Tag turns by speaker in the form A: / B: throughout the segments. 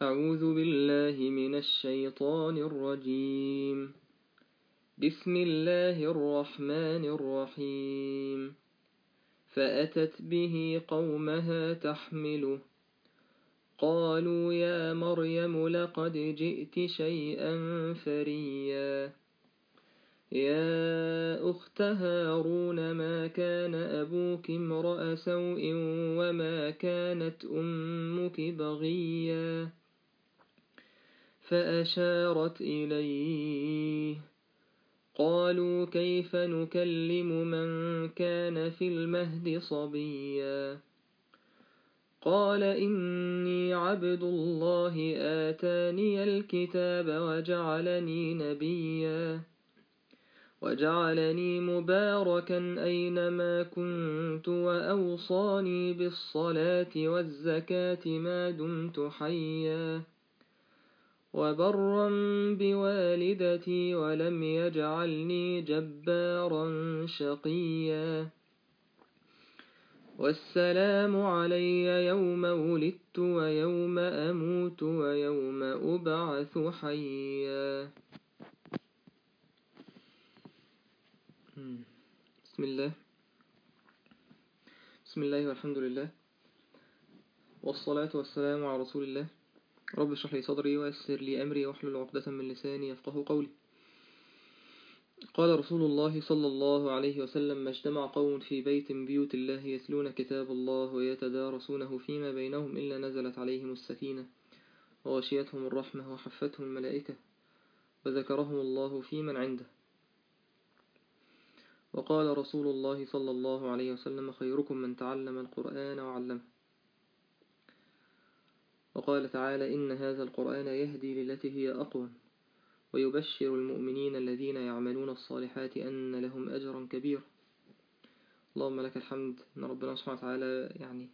A: أعوذ بالله من الشيطان الرجيم بسم الله الرحمن الرحيم فأتت به قومها تحمله قالوا يا مريم لقد جئت شيئا فريا يا أخت هارون ما كان أبوك امرأ سوء وما كانت أمك بغيا فأشارت إليه قالوا كيف نكلم من كان في المهد صبيا قال إني عبد الله آتاني الكتاب وجعلني نبيا وجعلني مباركا أينما كنت وأوصاني بالصلاة والزكاة ما دمت حيا وبرا بوالدتي ولم يجعلني جبارا شقيا والسلام علي يوم ولدت ويوم أموت ويوم أبعث حيا بسم الله بسم الله والحمد لله والصلاة والسلام على رسول الله رب اشرح لي صدري ويسر لي أمري واحلل عقدة من لساني يفقه قولي قال رسول الله صلى الله عليه وسلم ما اجتمع قوم في بيت من بيوت الله يتلون كتاب الله ويتدارسونه فيما بينهم إلا نزلت عليهم السكينة وغشيتهم الرحمة وحفتهم الملائكة وذكرهم الله في من عنده وقال رسول الله صلى الله عليه وسلم خيركم من تعلم القرآن وعلمه وقال تعالى إن هذا القرآن يهدي للتي هي أقوم ويبشر المؤمنين الذين يعملون الصالحات أن لهم أجرا كبيرا اللهم لك الحمد أن ربنا سبحانه وتعالى يعني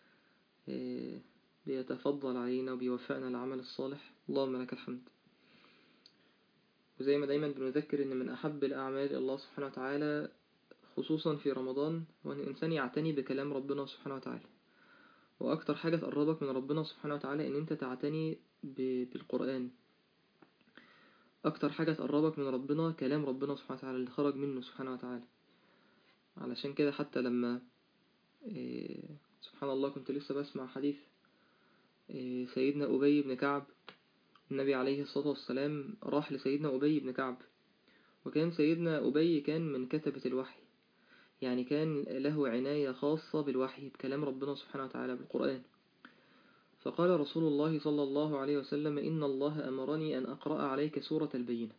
A: بيتفضل علينا وبيوفقنا العمل الصالح اللهم لك الحمد وزي ما دايما بنذكر ان من احب الاعمال الى الله سبحانه وتعالى خصوصا في رمضان هو ان الانسان يعتني بكلام ربنا سبحانه وتعالى واكتر حاجة تقربك من ربنا سبحانه وتعالى ان انت تعتني بالقرآن اكتر حاجة تقربك من ربنا كلام ربنا سبحانه وتعالى اللي خرج منه سبحانه وتعالى علشان كده حتى لما سبحان الله كنت لسه بسمع حديث سيدنا أبي بن كعب النبي عليه الصلاة والسلام راح لسيدنا أبي بن كعب وكان سيدنا أبي كان من كتبة الوحي يعني كان له عناية خاصة بالوحي بكلام ربنا سبحانه وتعالى بالقرآن فقال رسول الله صلى الله عليه وسلم إن الله أمرني أن أقرأ عليك سورة البينة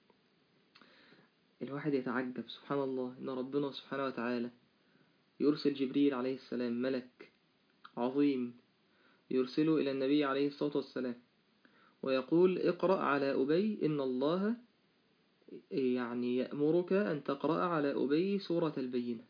A: الواحد يتعجب سبحان الله إن ربنا سبحانه وتعالى يرسل جبريل عليه السلام ملك عظيم يرسله إلى النبي عليه الصلاة والسلام ويقول اقرأ على أبي إن الله يعني يأمرك أن تقرأ على أبي سورة البينة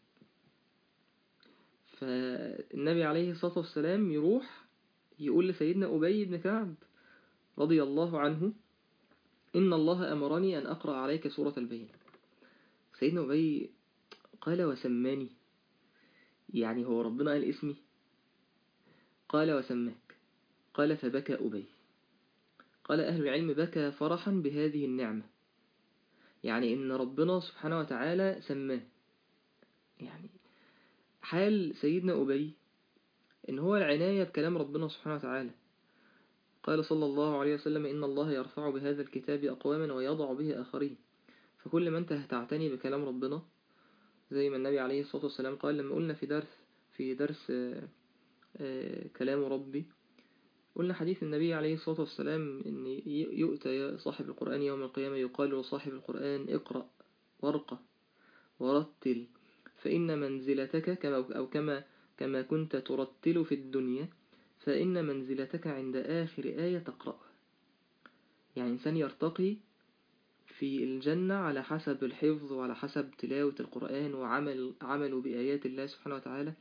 A: فالنبي عليه الصلاة والسلام يروح يقول لسيدنا أبي بن كعب رضي الله عنه إن الله أمرني أن أقرأ عليك سورة البينة سيدنا أبي قال وسماني يعني هو ربنا قال اسمي قال وسماك قال فبكى أبي قال أهل العلم بكى فرحا بهذه النعمة يعني إن ربنا سبحانه وتعالى سماه يعني حال سيدنا أبي إن هو العناية بكلام ربنا سبحانه وتعالى قال صلى الله عليه وسلم إن الله يرفع بهذا الكتاب أقواما ويضع به آخرين فكل ما أنت هتعتني بكلام ربنا زي ما النبي عليه الصلاة والسلام قال لما قلنا في درس في درس آآ آآ كلام ربي قلنا حديث النبي عليه الصلاة والسلام إن يؤتى صاحب القرآن يوم القيامة يقال لصاحب القرآن اقرأ وارقى ورتل فإن منزلتك كما أو كما كما كنت ترتل في الدنيا فإن منزلتك عند آخر آية تقرأها يعني إنسان يرتقي في الجنة على حسب الحفظ وعلى حسب تلاوة القرآن وعمل عمله بآيات الله سبحانه وتعالى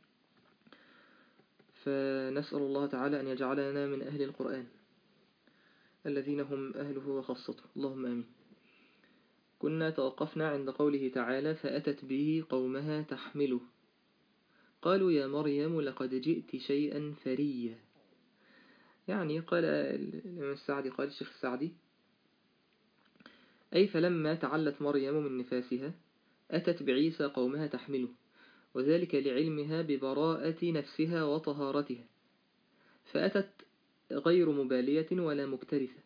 A: فنسأل الله تعالى أن يجعلنا من أهل القرآن الذين هم أهله وخاصته اللهم آمين كنا توقفنا عند قوله تعالى فأتت به قومها تحمله قالوا يا مريم لقد جئت شيئا فريا يعني قال الإمام السعدي قال الشيخ السعدي أي فلما تعلت مريم من نفاسها أتت بعيسى قومها تحمله وذلك لعلمها ببراءة نفسها وطهارتها فأتت غير مبالية ولا مكترثة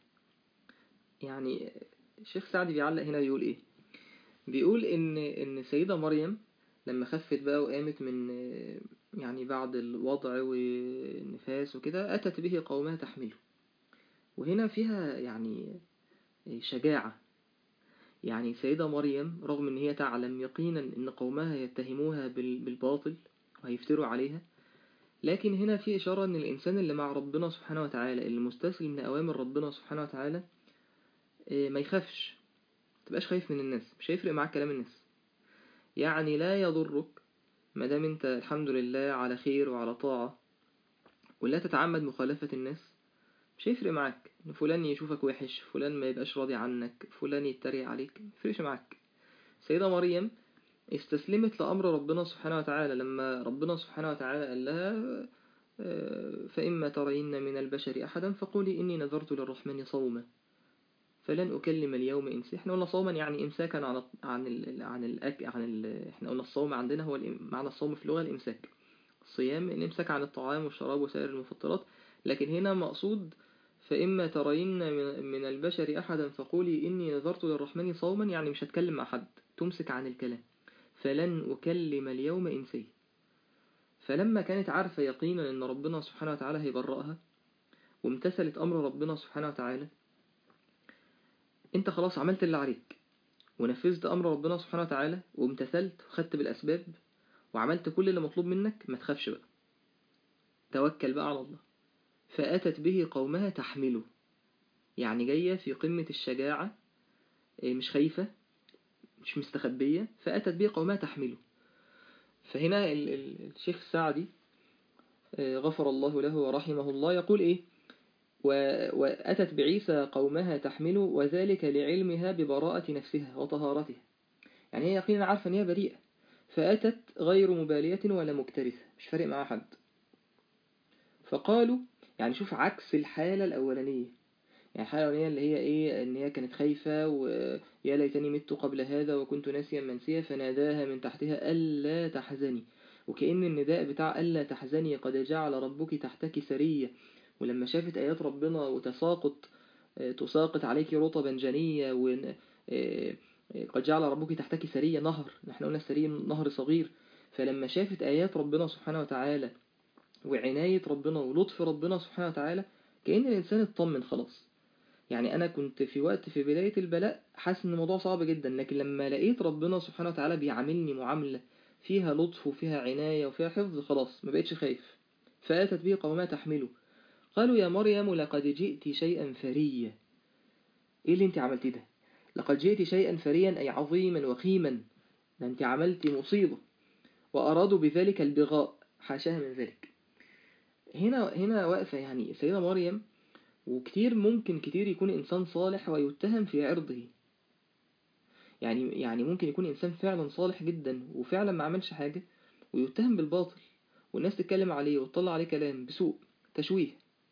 A: يعني الشيخ سعدي بيعلق هنا بيقول إيه بيقول إن إن السيدة مريم لما خفت بقى وقامت من يعني بعد الوضع والنفاس وكده أتت به قومها تحمله وهنا فيها يعني شجاعة يعني سيدة مريم رغم ان هي تعلم يقينا ان قومها يتهموها بالباطل وهيفتروا عليها لكن هنا في إشارة ان الإنسان اللي مع ربنا سبحانه وتعالى اللي مستسلم من أوامر ربنا سبحانه وتعالى ما يخافش تبقاش خايف من الناس مش هيفرق معاك كلام الناس يعني لا يضرك ما دام انت الحمد لله على خير وعلى طاعة ولا تتعمد مخالفة الناس مش هيفرق معاك ان فلان يشوفك وحش فلان ما يبقاش راضي عنك فلان يتريق عليك مفرقش معاك سيدة مريم استسلمت لأمر ربنا سبحانه وتعالى لما ربنا سبحانه وتعالى قال لها فإما ترين من البشر أحدا فقولي إني نذرت للرحمن صوما فلن أكلم اليوم إنسي احنا قلنا صوما يعني إمساكا عن عن ال عن الأك عن ال احنا قلنا الصوم عندنا هو معنى الصوم في اللغة الإمساك الصيام الإمساك عن الطعام والشراب وسائر المفطرات لكن هنا مقصود فإما ترين من البشر أحدا فقولي إني نذرت للرحمن صوما يعني مش هتكلم مع حد تمسك عن الكلام فلن أكلم اليوم إنسي فلما كانت عارفة يقينا أن ربنا سبحانه وتعالى هيبرأها وامتثلت أمر ربنا سبحانه وتعالى انت خلاص عملت اللي عليك ونفذت أمر ربنا سبحانه وتعالى وامتثلت وخدت بالأسباب وعملت كل اللي مطلوب منك ما تخافش بقى توكل بقى على الله فأتت به قومها تحمله يعني جاية في قمة الشجاعة مش خايفة مش مستخبية فأتت به قومها تحمله فهنا الشيخ السعدي غفر الله له ورحمه الله يقول إيه وأتت بعيسى قومها تحمله وذلك لعلمها ببراءة نفسها وطهارتها يعني هي يقينا عارفة أن هي بريئة فأتت غير مبالية ولا مكترثة مش فارق معها حد فقالوا يعني شوف عكس الحالة الأولانية يعني الحالة الأولانية اللي هي إيه إن هي كانت خايفة ويا ليتني مت قبل هذا وكنت ناسيا منسيا فناداها من تحتها ألا تحزني وكأن النداء بتاع ألا تحزني قد جعل ربك تحتك سرية ولما شافت آيات ربنا وتساقط تساقط عليك رطبا جنية قد جعل ربك تحتك سرية نهر نحن قلنا السرية نهر صغير فلما شافت آيات ربنا سبحانه وتعالى وعناية ربنا ولطف ربنا سبحانه وتعالى كأن الإنسان اطمن خلاص يعني أنا كنت في وقت في بداية البلاء حاسس إن الموضوع صعب جدا لكن لما لقيت ربنا سبحانه وتعالى بيعاملني معاملة فيها لطف وفيها عناية وفيها حفظ خلاص ما بقتش خايف فأتت به قومها تحمله قالوا يا مريم لقد جئت شيئا فريا ايه اللي انت عملتيه ده لقد جئت شيئا فريا اي عظيما وخيما ده انت عملت مصيبة وارادوا بذلك البغاء حاشاها من ذلك هنا هنا واقفة يعني سيدة مريم وكتير ممكن كتير يكون إنسان صالح ويتهم في عرضه يعني يعني ممكن يكون إنسان فعلا صالح جدا وفعلا ما عملش حاجة ويتهم بالباطل والناس تتكلم عليه وتطلع عليه كلام بسوء تشويه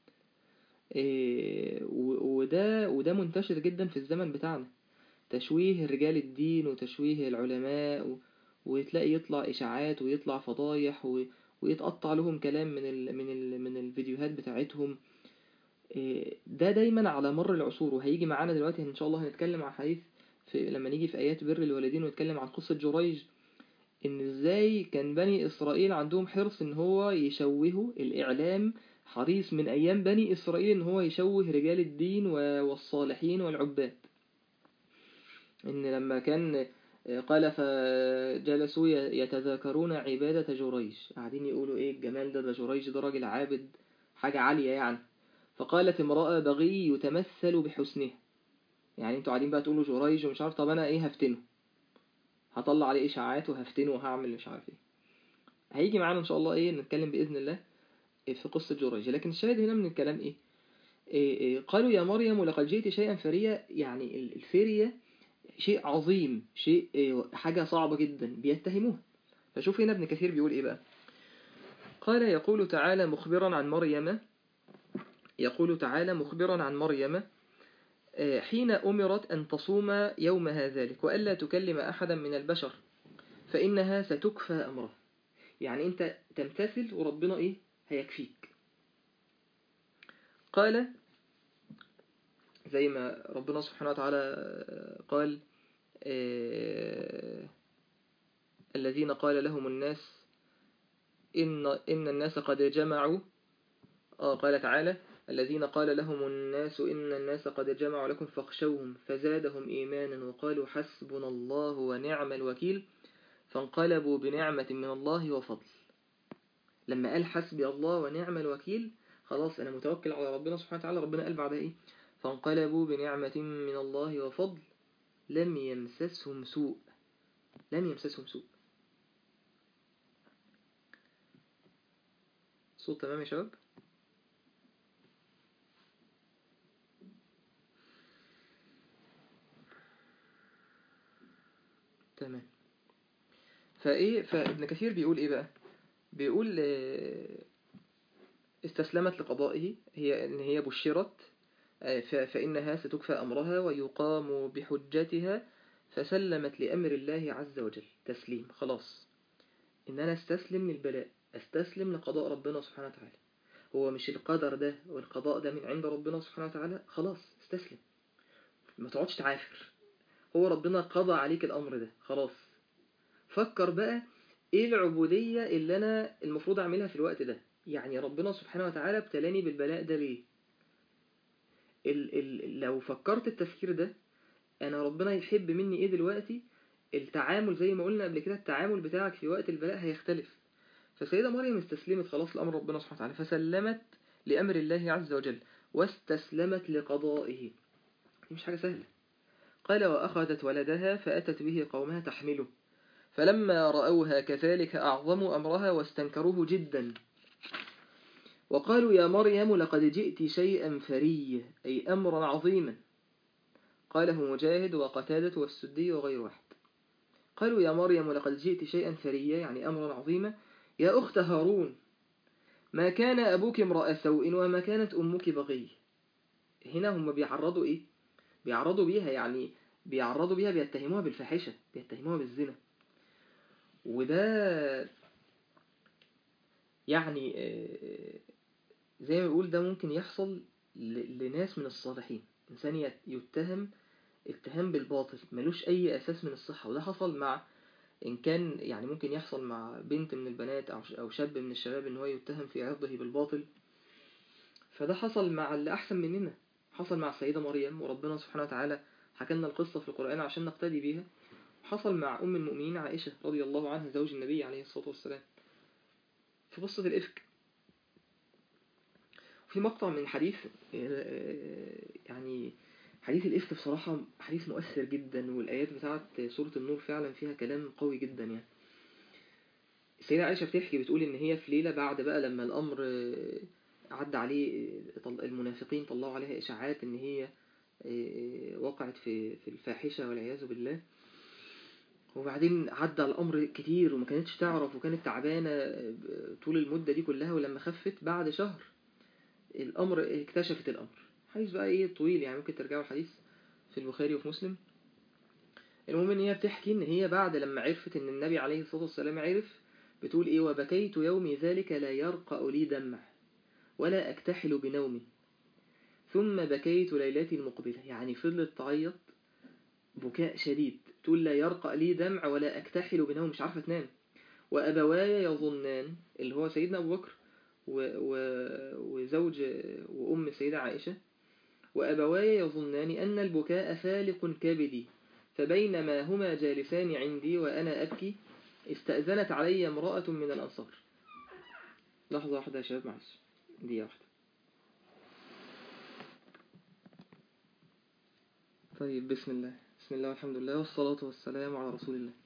A: إيه وده وده منتشر جدا في الزمن بتاعنا تشويه رجال الدين وتشويه العلماء وتلاقي يطلع إشاعات ويطلع فضايح و ويتقطع لهم كلام من ال من ال من الفيديوهات بتاعتهم ده دايما على مر العصور وهيجي معانا دلوقتي ان شاء الله هنتكلم عن حديث في لما نيجي في ايات بر الوالدين ونتكلم عن قصة جريج ان ازاي كان بني اسرائيل عندهم حرص ان هو يشوهوا الاعلام حريص من ايام بني اسرائيل ان هو يشوه رجال الدين والصالحين والعباد ان لما كان قال فجلسوا يتذاكرون عبادة جريج قاعدين يقولوا ايه الجمال ده ده جريج ده راجل عابد حاجة عالية يعني فقالت امرأة بغي يتمثل بحسنه يعني انتوا قاعدين بقى تقولوا جريج ومش عارف طب انا ايه هفتنه هطلع عليه اشاعات وهفتنه وهعمل مش عارف ايه هيجي معانا ان شاء الله ايه نتكلم باذن الله في قصة جريج لكن الشاهد هنا من الكلام ايه, إيه, إيه قالوا يا مريم لقد جئت شيئا فريا يعني الفرية شيء عظيم شيء إيه حاجة صعبة جدا بيتهموها فشوف هنا ابن كثير بيقول ايه بقى قال يقول تعالى مخبرا عن مريم يقول تعالى مخبرا عن مريم حين أمرت أن تصوم يومها ذلك وألا تكلم أحدا من البشر فإنها ستكفى أمرها يعني أنت تمتثل وربنا إيه هيكفيك قال زي ما ربنا سبحانه وتعالى قال الذين قال لهم الناس إن, إن الناس قد جمعوا آه قال تعالى الذين قال لهم الناس إن الناس قد جمعوا لكم فاخشوهم فزادهم إيمانا وقالوا حسبنا الله ونعم الوكيل فانقلبوا بنعمة من الله وفضل لما قال حسبي الله ونعم الوكيل خلاص أنا متوكل على ربنا سبحانه وتعالى ربنا قال بعد إيه فانقلبوا بنعمة من الله وفضل لم يمسسهم سوء لم يمسسهم سوء صوت تمام يا شباب تمام فايه فابن كثير بيقول ايه بقى بيقول استسلمت لقضائه هي ان هي بشرت فإنها ستكفى أمرها ويقام بحجتها فسلمت لأمر الله عز وجل تسليم خلاص إن أنا استسلم للبلاء استسلم لقضاء ربنا سبحانه وتعالى هو مش القدر ده والقضاء ده من عند ربنا سبحانه وتعالى خلاص استسلم ما تقعدش تعافر هو ربنا قضى عليك الأمر ده خلاص فكر بقى ايه العبودية اللي انا المفروض اعملها في الوقت ده يعني ربنا سبحانه وتعالى ابتلاني بالبلاء ده ليه ال ال لو فكرت التفكير ده انا ربنا يحب مني ايه دلوقتي التعامل زي ما قلنا قبل كده التعامل بتاعك في وقت البلاء هيختلف فسيدة مريم استسلمت خلاص لأمر ربنا سبحانه وتعالى فسلمت لأمر الله عز وجل واستسلمت لقضائه دي مش حاجة سهلة قال وأخذت ولدها فأتت به قومها تحمله فلما رأوها كذلك أعظموا أمرها واستنكروه جدا وقالوا يا مريم لقد جئت شيئا فريا أي أمرا عظيما قاله مجاهد وقتادة والسدي وغير واحد قالوا يا مريم لقد جئت شيئا فريا يعني أمرا عظيما يا أخت هارون ما كان أبوك امرأ سوء وما كانت أمك بغي هنا هم بيعرضوا إيه بيعرضوا بيها يعني بيعرضوا بيها بيتهموها بالفاحشة بيتهموها بالزنا وده يعني زي ما بيقول ده ممكن يحصل لناس من الصالحين إنسان يتهم اتهام بالباطل ملوش أي أساس من الصحة وده حصل مع إن كان يعني ممكن يحصل مع بنت من البنات أو شاب من الشباب إن هو يتهم في عرضه بالباطل فده حصل مع اللي أحسن مننا حصل مع السيدة مريم وربنا سبحانه وتعالى حكى لنا القصة في القرآن عشان نقتدي بيها حصل مع أم المؤمنين عائشة رضي الله عنها زوج النبي عليه الصلاة والسلام في قصة الإفك في مقطع من حديث يعني حديث الإفك بصراحة حديث مؤثر جدا والآيات بتاعت سورة النور فعلا فيها كلام قوي جدا يعني السيدة عائشة بتحكي بتقول إن هي في ليلة بعد بقى لما الأمر عدى عليه المنافقين طلعوا عليها إشاعات إن هي وقعت في في الفاحشة والعياذ بالله وبعدين عدى الأمر كتير وما كانتش تعرف وكانت تعبانة طول المدة دي كلها ولما خفت بعد شهر الأمر اكتشفت الأمر حديث بقى ايه طويل يعني ممكن ترجعوا الحديث في البخاري وفي مسلم المهم ان هي بتحكي ان هي بعد لما عرفت ان النبي عليه الصلاة والسلام عرف بتقول ايه وبكيت يومي ذلك لا يرقأ لي دمع ولا أكتحل بنومي ثم بكيت ليلتي المقبلة يعني فضلت تعيط بكاء شديد تقول لا يرقأ لي دمع ولا أكتحل بنوم مش عارفة تنام وأبواي يظنان اللي هو سيدنا أبو بكر و... و... وزوج وأم السيدة عائشة وأبواي يظنان أن البكاء فالق كبدي فبينما هما جالسان عندي وأنا أبكي استأذنت علي امرأة من الأنصار لحظة واحدة يا شباب معلش دقيقة واحدة طيب بسم الله بسم الله والحمد لله والصلاة والسلام على رسول الله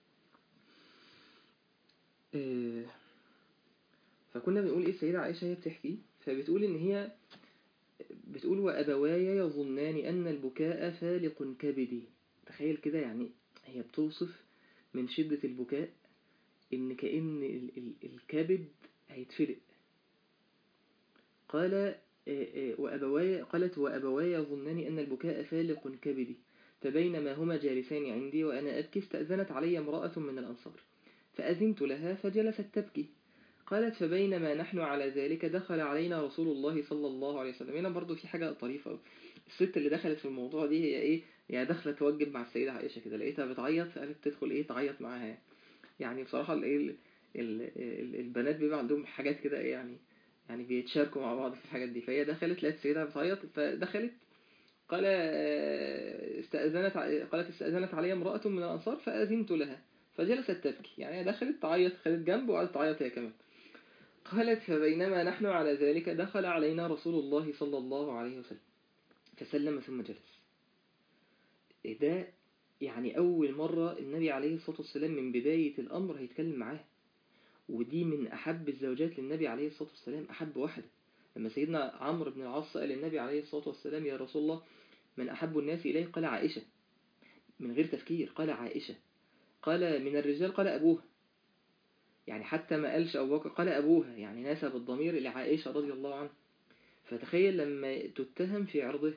A: إيه فكنا بنقول ايه السيدة عائشة هي بتحكي فبتقول ان هي بتقول وأبواي يظنان أن البكاء فالق كبدي تخيل كده يعني هي بتوصف من شدة البكاء إن كأن ال ال الكبد هيتفلق قال وأبواي قالت وأبواي يظنان أن البكاء فالق كبدي فبينما هما جالسان عندي وأنا أبكي استأذنت علي امرأة من الأنصار فأذنت لها فجلست تبكي قالت فبينما نحن على ذلك دخل علينا رسول الله صلى الله عليه وسلم هنا برضو في حاجة طريفة الست اللي دخلت في الموضوع دي هي ايه يعني داخله توجب مع السيدة عائشة كده لقيتها بتعيط فقالت تدخل ايه تعيط معاها يعني بصراحة الايه البنات بيبقى عندهم حاجات كده ايه يعني يعني بيتشاركوا مع بعض في الحاجات دي فهي دخلت لقيت السيدة بتعيط فدخلت قال استأذنت قالت استأذنت علي امرأة من الأنصار فأذنت لها فجلست تبكي يعني دخلت تعيط خلت جنب وقعدت تعيط هي كمان قالت فبينما نحن على ذلك دخل علينا رسول الله صلى الله عليه وسلم فسلم ثم جلس ده يعني أول مرة النبي عليه الصلاة والسلام من بداية الأمر هيتكلم معاه ودي من أحب الزوجات للنبي عليه الصلاة والسلام أحب واحدة لما سيدنا عمرو بن العاص سأل النبي عليه الصلاة والسلام يا رسول الله من أحب الناس إليه قال عائشة من غير تفكير قال عائشة قال من الرجال قال أبوها يعني حتى ما قالش أبو بكر قال أبوها يعني نسب الضمير لعائشة رضي الله عنها فتخيل لما تتهم في عرضه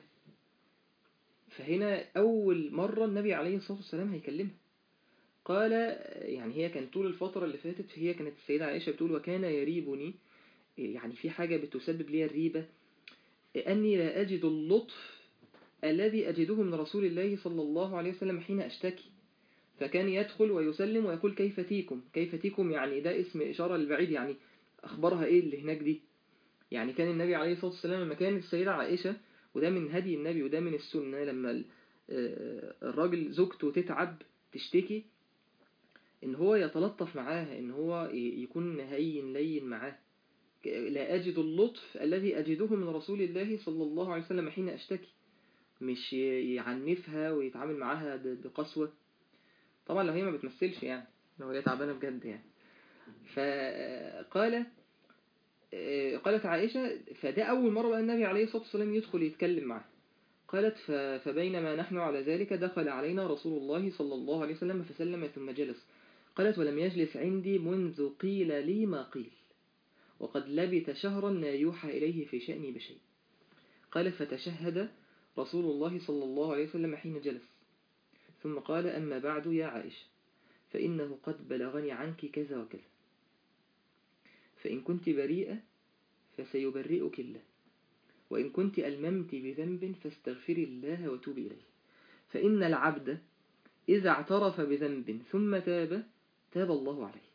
A: فهنا أول مرة النبي عليه الصلاة والسلام هيكلمها قال يعني هي كانت طول الفترة اللي فاتت هي كانت السيدة عائشة بتقول وكان يريبني يعني في حاجة بتسبب لي الريبة أني لا أجد اللطف الذي أجده من رسول الله صلى الله عليه وسلم حين أشتكي فكان يدخل ويسلم ويقول كيف تيكم كيف تيكم يعني ده اسم إشارة للبعيد يعني أخبارها إيه اللي هناك دي يعني كان النبي عليه الصلاة والسلام لما كانت السيدة عائشة وده من هدي النبي وده من السنة لما الراجل زوجته تتعب تشتكي ان هو يتلطف معاها ان هو يكون هين لين معاه لا أجد اللطف الذي أجده من رسول الله صلى الله عليه وسلم حين أشتكي مش يعنفها ويتعامل معاها بقسوة طبعا لو هي ما بتمثلش يعني لو هي تعبانة بجد يعني فقال قالت عائشة فده أول مرة بقى النبي عليه الصلاة والسلام يدخل يتكلم معها قالت فبينما نحن على ذلك دخل علينا رسول الله صلى الله عليه وسلم فسلم ثم جلس قالت ولم يجلس عندي منذ قيل لي ما قيل وقد لبث شهرا لا يوحى إليه في شأني بشيء قال فتشهد رسول الله صلى الله عليه وسلم حين جلس ثم قال أما بعد يا عائشة فإنه قد بلغني عنك كذا وكذا فإن كنت بريئة فسيبرئك الله وإن كنت ألممت بذنب فاستغفري الله وتوبي إليه فإن العبد إذا اعترف بذنب ثم تاب تاب الله عليه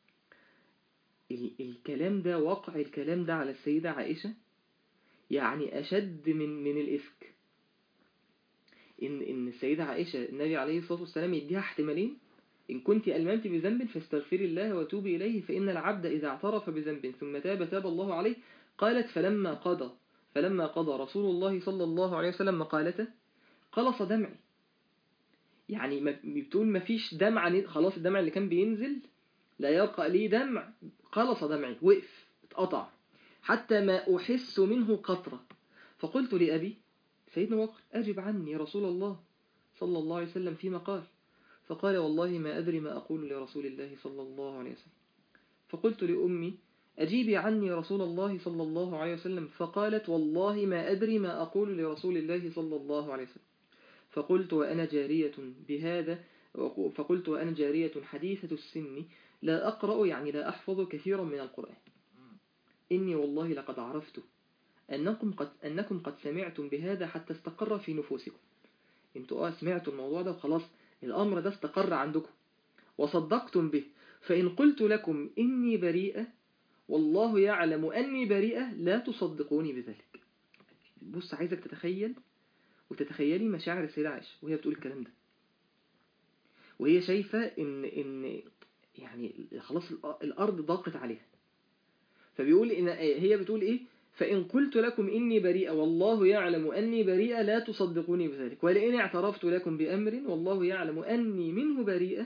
A: الكلام ده وقع الكلام ده على السيدة عائشة يعني أشد من من الإفك إن إن السيدة عائشة النبي عليه الصلاة والسلام يديها احتمالين إن كنت ألممت بذنب فاستغفري الله وتوبي إليه فإن العبد إذا اعترف بذنب ثم تاب تاب الله عليه قالت فلما قضى فلما قضى رسول الله صلى الله عليه وسلم مقالته قلص دمعي يعني بتقول ما فيش دمع خلاص الدمع اللي كان بينزل لا يبقى لي دمع قلص دمعي وقف اتقطع حتى ما أحس منه قطرة فقلت لأبي سيدنا بكر أجب عني يا رسول الله صلى الله عليه وسلم فيما قال فقال والله ما أدري ما أقول لرسول الله صلى الله عليه وسلم فقلت لأمي أجيبي عني رسول الله صلى الله عليه وسلم فقالت والله ما أدري ما أقول لرسول الله صلى الله عليه وسلم فقلت وأنا جارية بهذا فقلت وأنا جارية حديثة السن لا أقرأ يعني لا أحفظ كثيرا من القرآن إني والله لقد عرفت أنكم قد, أنكم قد سمعتم بهذا حتى استقر في نفوسكم انتوا آه سمعتوا الموضوع ده وخلاص الأمر ده استقر عندكم وصدقتم به فإن قلت لكم إني بريئة والله يعلم أني بريئة لا تصدقوني بذلك بص عايزك تتخيل وتتخيلي مشاعر السيدة عائشة وهي بتقول الكلام ده وهي شايفة إن, إن يعني خلاص الأرض ضاقت عليها فبيقول إن هي بتقول إيه فإن قلت لكم إني بريئة والله يعلم أني بريئة لا تصدقوني بذلك ولئن اعترفت لكم بأمر والله يعلم أني منه بريئة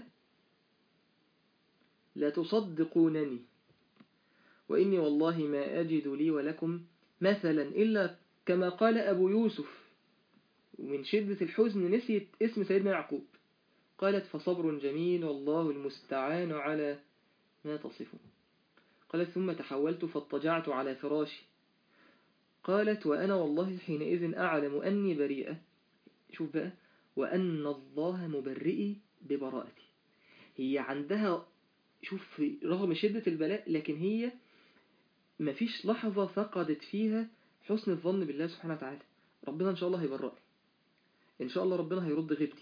A: لا تصدقونني وإني والله ما أجد لي ولكم مثلا إلا كما قال أبو يوسف ومن شدة الحزن نسيت اسم سيدنا يعقوب قالت فصبر جميل والله المستعان على ما تصفون قالت ثم تحولت فاضطجعت على فراشي قالت وأنا والله حينئذ أعلم أني بريئة شوف بقى وأن الله مبرئي ببراءتي هي عندها شوف رغم شدة البلاء لكن هي مفيش لحظة فقدت فيها حسن الظن بالله سبحانه وتعالى ربنا إن شاء الله هيبرئني إن شاء الله ربنا هيرد غيبتي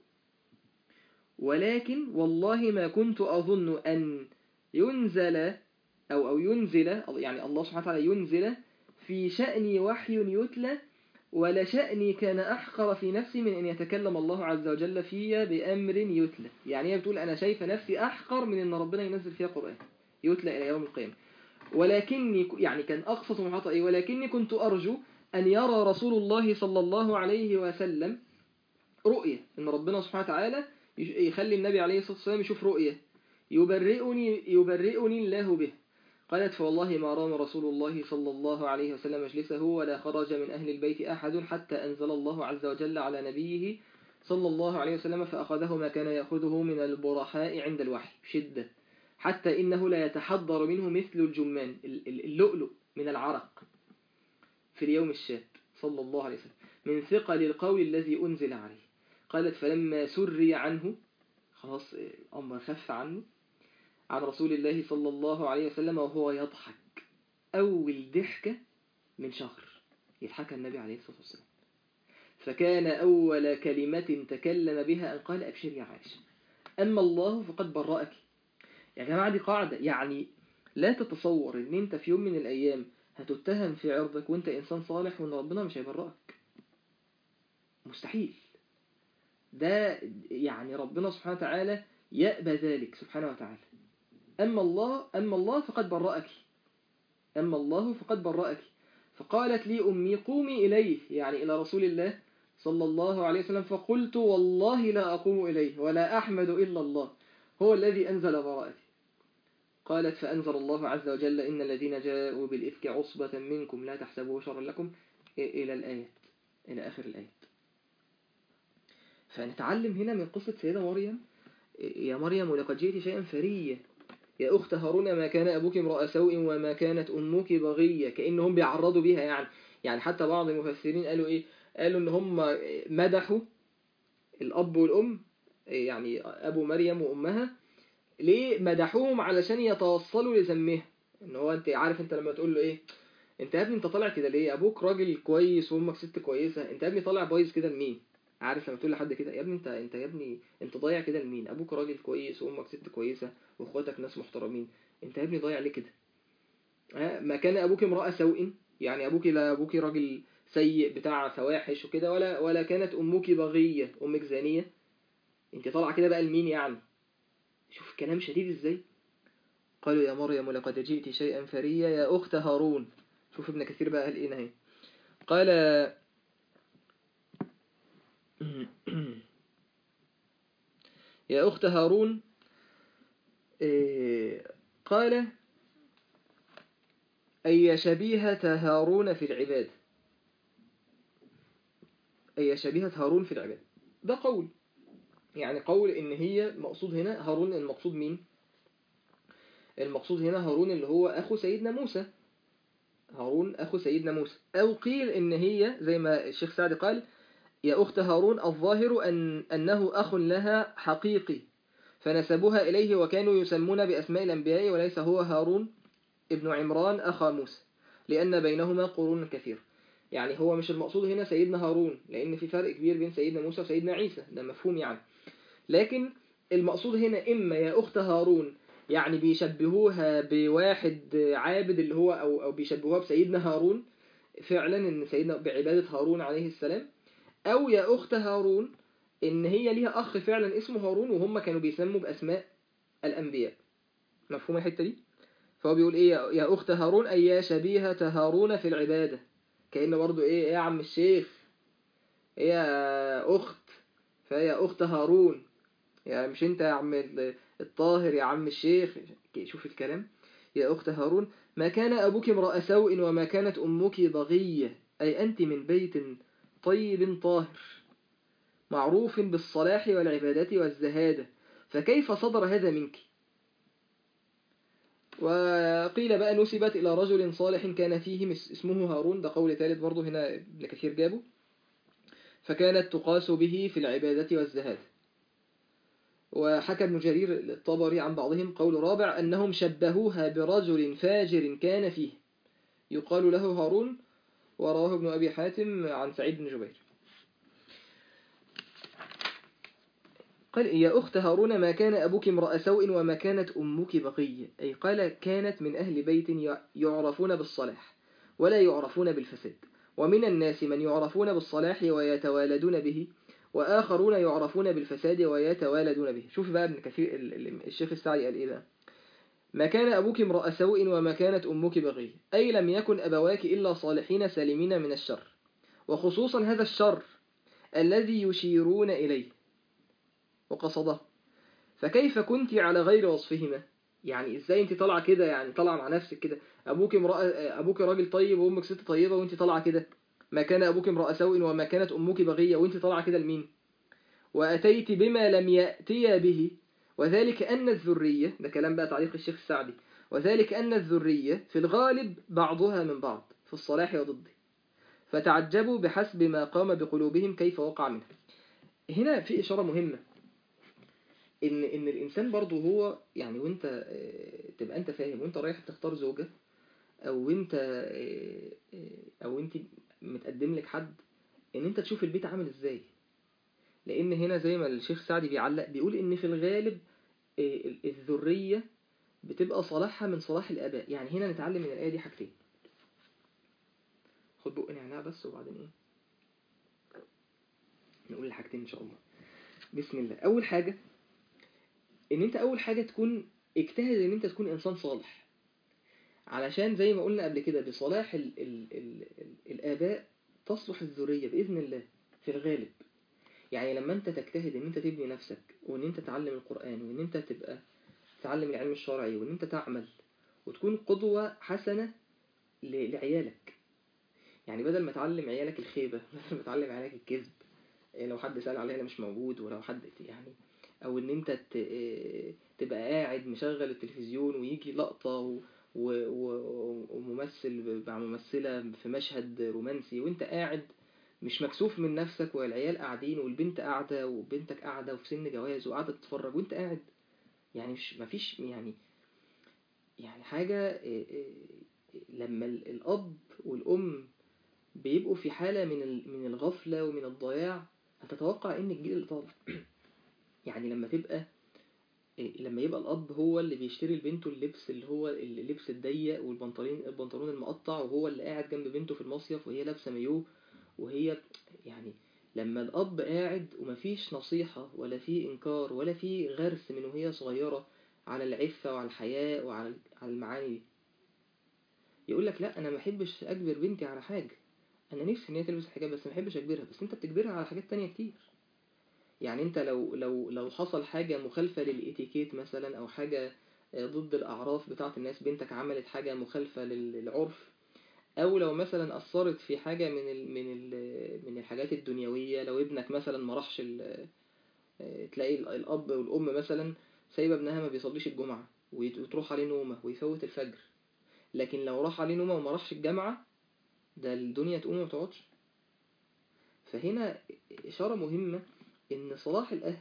A: ولكن والله ما كنت أظن أن ينزل أو أو ينزل يعني الله سبحانه وتعالى ينزل في شأني وحي يتلى ولا شأني كان أحقر في نفسي من أن يتكلم الله عز وجل في بأمر يتلى يعني هي بتقول أنا شايفة نفسي أحقر من أن ربنا ينزل فيها قرآن يتلى إلى يوم القيامة ولكني يعني كان أقصى طموحاتي إيه ولكني كنت أرجو أن يرى رسول الله صلى الله عليه وسلم رؤية أن ربنا سبحانه وتعالى يخلي النبي عليه الصلاة والسلام يشوف رؤية يبرئني يبرئني الله به قالت فوالله ما رام رسول الله صلى الله عليه وسلم مجلسه ولا خرج من أهل البيت أحد حتى أنزل الله عز وجل على نبيه صلى الله عليه وسلم فأخذه ما كان يأخذه من البرحاء عند الوحي شدة حتى إنه لا يتحضر منه مثل الجمان اللؤلؤ من العرق في اليوم الشاب صلى الله عليه وسلم من ثقل القول الذي أنزل عليه قالت فلما سري عنه خلاص الأمر خف عنه عن رسول الله صلى الله عليه وسلم وهو يضحك أول ضحكة من شهر يضحك النبي عليه الصلاة والسلام فكان أول كلمة تكلم بها أن قال أبشر يا عائشة أما الله فقد برأك يا جماعة دي قاعدة يعني لا تتصور ان انت في يوم من الايام هتتهم في عرضك وانت انسان صالح وان ربنا مش هيبرأك مستحيل ده يعني ربنا سبحانه وتعالى يأبى ذلك سبحانه وتعالى أما الله أما الله فقد برأك أما الله فقد برأك فقالت لي أمي قومي إليه يعني إلى رسول الله صلى الله عليه وسلم فقلت والله لا أقوم إليه ولا أحمد إلا الله هو الذي أنزل براءتي قالت فأنزل الله عز وجل إن الذين جاءوا بالإفك عصبة منكم لا تحسبوه شرا لكم إلى الآيات إلى آخر الآيات فنتعلم هنا من قصة سيدة مريم يا مريم لقد جئت شيئا فريا يا أخت هارون ما كان أبوك امرأ سوء وما كانت أمك بغية كأنهم بيعرضوا بها يعني يعني حتى بعض المفسرين قالوا إيه قالوا إن هم مدحوا الأب والأم يعني أبو مريم وأمها ليه مدحوهم علشان يتوصلوا لذمها إن هو أنت عارف أنت لما تقول له إيه أنت يا ابني أنت طالع كده ليه أبوك راجل كويس وأمك ست كويسة أنت يا ابني طالع بايظ كده لمين عارف لما تقول لحد كده يا ابني انت انت يا ابني انت ضايع كده لمين ابوك راجل كويس وامك ست كويسه واخواتك ناس محترمين انت يا ابني ضايع ليه كده ها ما كان ابوك امراه سوء يعني ابوك لا ابوك راجل سيء بتاع فواحش وكده ولا ولا كانت امك بغيه امك زانيه انت طالعه كده بقى لمين يعني شوف كلام شديد ازاي قالوا يا مريم لقد جئت شيئا فريا يا اخت هارون شوف ابن كثير بقى قال ايه هنا قال يا أخت هارون قال أي شبيهة هارون في العباد أي شبيهة هارون في العباد ده قول يعني قول إن هي مقصود هنا هارون المقصود مين المقصود هنا هارون اللي هو أخو سيدنا موسى هارون أخو سيدنا موسى أو قيل إن هي زي ما الشيخ سعد قال يا أخت هارون الظاهر أن أنه أخ لها حقيقي فنسبوها إليه وكانوا يسمون بأسماء الأنبياء وليس هو هارون ابن عمران أخا موسى لأن بينهما قرون كثير يعني هو مش المقصود هنا سيدنا هارون لأن في فرق كبير بين سيدنا موسى وسيدنا عيسى ده مفهوم يعني لكن المقصود هنا إما يا أخت هارون يعني بيشبهوها بواحد عابد اللي هو أو, أو بيشبهوها بسيدنا هارون فعلا إن سيدنا بعبادة هارون عليه السلام أو يا أخت هارون إن هي ليها أخ فعلا اسمه هارون وهم كانوا بيسموا بأسماء الأنبياء مفهوم الحتة دي؟ فهو بيقول إيه يا أخت هارون أي يا شبيهة هارون في العبادة كأنه برضو إيه يا عم الشيخ إيه يا أخت فيا أخت هارون يا مش أنت يا عم الطاهر يا عم الشيخ شوف الكلام يا أخت هارون ما كان أبوك امرأ سوء وما كانت أمك بغية أي أنت من بيت طيب طاهر معروف بالصلاح والعبادة والزهادة فكيف صدر هذا منك وقيل بقى نسبت إلى رجل صالح كان فيه مس- اسمه هارون ده قول ثالث برضه هنا ابن كثير جابه فكانت تقاس به في العبادة والزهاد وحكى ابن جرير الطبري عن بعضهم قول رابع أنهم شبهوها برجل فاجر كان فيه يقال له هارون ورواه ابن أبي حاتم عن سعيد بن جبير قال يا أخت هارون ما كان أبوك امرأ سوء وما كانت أمك بقية أي قال كانت من أهل بيت يعرفون بالصلاح ولا يعرفون بالفساد ومن الناس من يعرفون بالصلاح ويتوالدون به وآخرون يعرفون بالفساد ويتوالدون به شوف بقى ابن كثير ال- ال- الشيخ السعدي قال إيه بقى ما كان أبوك امرأ سوء وما كانت أمك بغي أي لم يكن أبواك إلا صالحين سالمين من الشر وخصوصا هذا الشر الذي يشيرون إليه وقصده فكيف كنت على غير وصفهما يعني ازاي انت طالعه كده يعني طالعه مع نفسك كده ابوك امرأة ابوك راجل طيب وامك ست طيبه وانت طالعه كده ما كان ابوك امرأ سوء وما كانت امك بغيه وانت طالعه كده لمين واتيت بما لم ياتي به وذلك ان الذريه ده كلام بقى تعليق الشيخ السعدي وذلك ان الذريه في الغالب بعضها من بعض في الصلاح وضده فتعجبوا بحسب ما قام بقلوبهم كيف وقع منها هنا في اشاره مهمه ان ان الانسان برضه هو يعني وانت آه، تبقى انت فاهم وانت رايح تختار زوجة او انت آه، آه، او انت متقدم لك حد ان انت تشوف البيت عامل ازاي لان هنا زي ما الشيخ سعدي بيعلق بيقول ان في الغالب آه، ال- الذرية بتبقى صلاحها من صلاح الاباء يعني هنا نتعلم من الايه دي حاجتين خد بق نعناع بس وبعدين ايه نقول الحاجتين ان شاء الله بسم الله اول حاجه ان انت اول حاجة تكون اجتهد ان انت تكون انسان صالح علشان زي ما قلنا قبل كده بصلاح ال ال ال ال الاباء تصلح الذرية باذن الله في الغالب يعني لما انت تجتهد ان انت تبني نفسك وان انت تتعلم القرآن وان انت تبقى تتعلم العلم الشرعي وان انت تعمل وتكون قدوة حسنة ل- لعيالك يعني بدل ما تعلم عيالك الخيبة بدل ما تعلم عيالك الكذب إيه لو حد سأل عليها انا مش موجود ولو حد يعني او ان انت ت- إيه تبقى قاعد مشغل التلفزيون ويجي لقطة و... و... و... وممثل مع ممثلة في مشهد رومانسي وانت قاعد مش مكسوف من نفسك والعيال قاعدين والبنت قاعدة وبنتك قاعدة وفي سن جواز وقاعدة تتفرج وانت قاعد يعني مش مفيش يعني يعني حاجة إيه إيه لما ال- الأب والأم بيبقوا في حالة من ال- من الغفلة ومن الضياع هتتوقع إن الجيل اللي طالع يعني لما تبقى إيه، لما يبقى الأب هو اللي بيشتري لبنته اللبس اللي هو اللبس الضيق والبنطلون البنطلون المقطع وهو اللي قاعد جنب بنته في المصيف وهي لابسة مايوه وهي يعني لما الأب قاعد ومفيش نصيحة ولا في إنكار ولا في غرس من وهي صغيرة على العفة وعلى الحياء وعلى على المعاني دي يقول لك لا أنا ما بحبش أجبر بنتي على حاجة أنا نفسي إن هي تلبس الحجاب بس ما بحبش أجبرها بس أنت بتجبرها على حاجات تانية كتير يعني انت لو لو لو حصل حاجة مخالفة للإتيكيت مثلا أو حاجة آه، ضد الأعراف بتاعة الناس بنتك عملت حاجة مخالفة لل- للعرف أو لو مثلا أثرت في حاجة من ال من ال من الحاجات الدنيوية لو ابنك مثلا ما راحش ال- آه، تلاقي ال- الأب والأم مثلا سايبة ابنها ما بيصليش الجمعة ويت- وتروح عليه نومة ويفوت الفجر لكن لو راح عليه نومة وما راحش الجامعة ده الدنيا تقوم وما تقعدش فهنا إشارة مهمة إن صلاح الأهل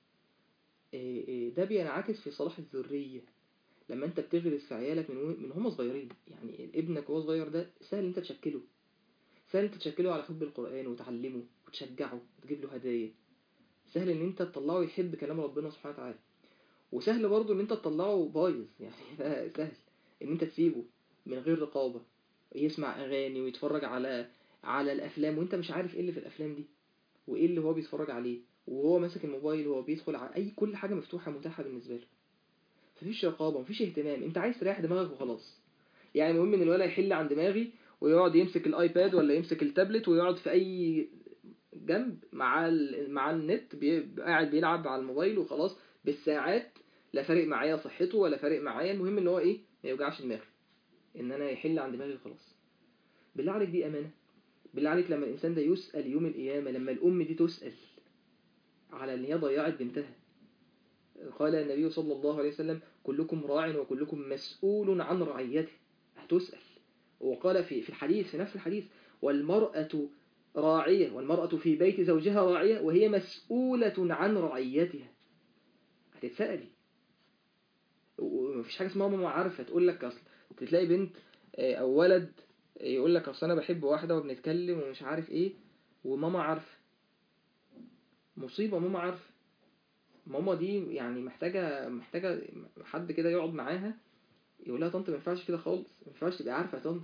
A: إيه إيه ده بينعكس في صلاح الذرية لما انت بتغرس في عيالك من و- من هم صغيرين يعني ابنك وهو صغير ده سهل انت تشكله سهل انت تشكله على حب القرآن وتعلمه وتشجعه وتجيب له هدايا سهل ان انت تطلعه يحب كلام ربنا سبحانه وتعالى وسهل برضه ان انت تطلعه بايظ يعني ده سهل ان انت تسيبه من غير رقابة يسمع اغاني ويتفرج على على الافلام وانت مش عارف ايه اللي في الافلام دي وايه اللي هو بيتفرج عليه وهو ماسك الموبايل وهو بيدخل على اي كل حاجه مفتوحه متاحه بالنسبه له مفيش رقابه مفيش اهتمام انت عايز تريح دماغك وخلاص يعني المهم ان الولد يحل عن دماغي ويقعد يمسك الايباد ولا يمسك التابلت ويقعد في اي جنب مع ال... مع النت بي... قاعد بيلعب على الموبايل وخلاص بالساعات لا فارق معايا صحته ولا فارق معايا المهم ان هو ايه ما يوجعش دماغي ان انا يحل عن دماغي خلاص بالله عليك دي امانه بالله عليك لما الانسان ده يسال يوم القيامه لما الام دي تسال على ان هي ضيعت بنتها قال النبي صلى الله عليه وسلم كلكم راع وكلكم مسؤول عن رعيته هتسأل وقال في في الحديث في نفس الحديث والمرأة راعية والمرأة في بيت زوجها راعية وهي مسؤولة عن رعيتها هتتسألي ومفيش حاجة اسمها ماما عارفة تقول لك أصل تلاقي بنت أو ولد يقول لك أصل أنا بحب واحدة وبنتكلم ومش عارف إيه وماما عارفة مصيبة ماما عارفة ماما دي يعني محتاجة محتاجة حد كده يقعد معاها يقول لها طنط ما ينفعش كده خالص ما ينفعش تبقى عارفة يا طنط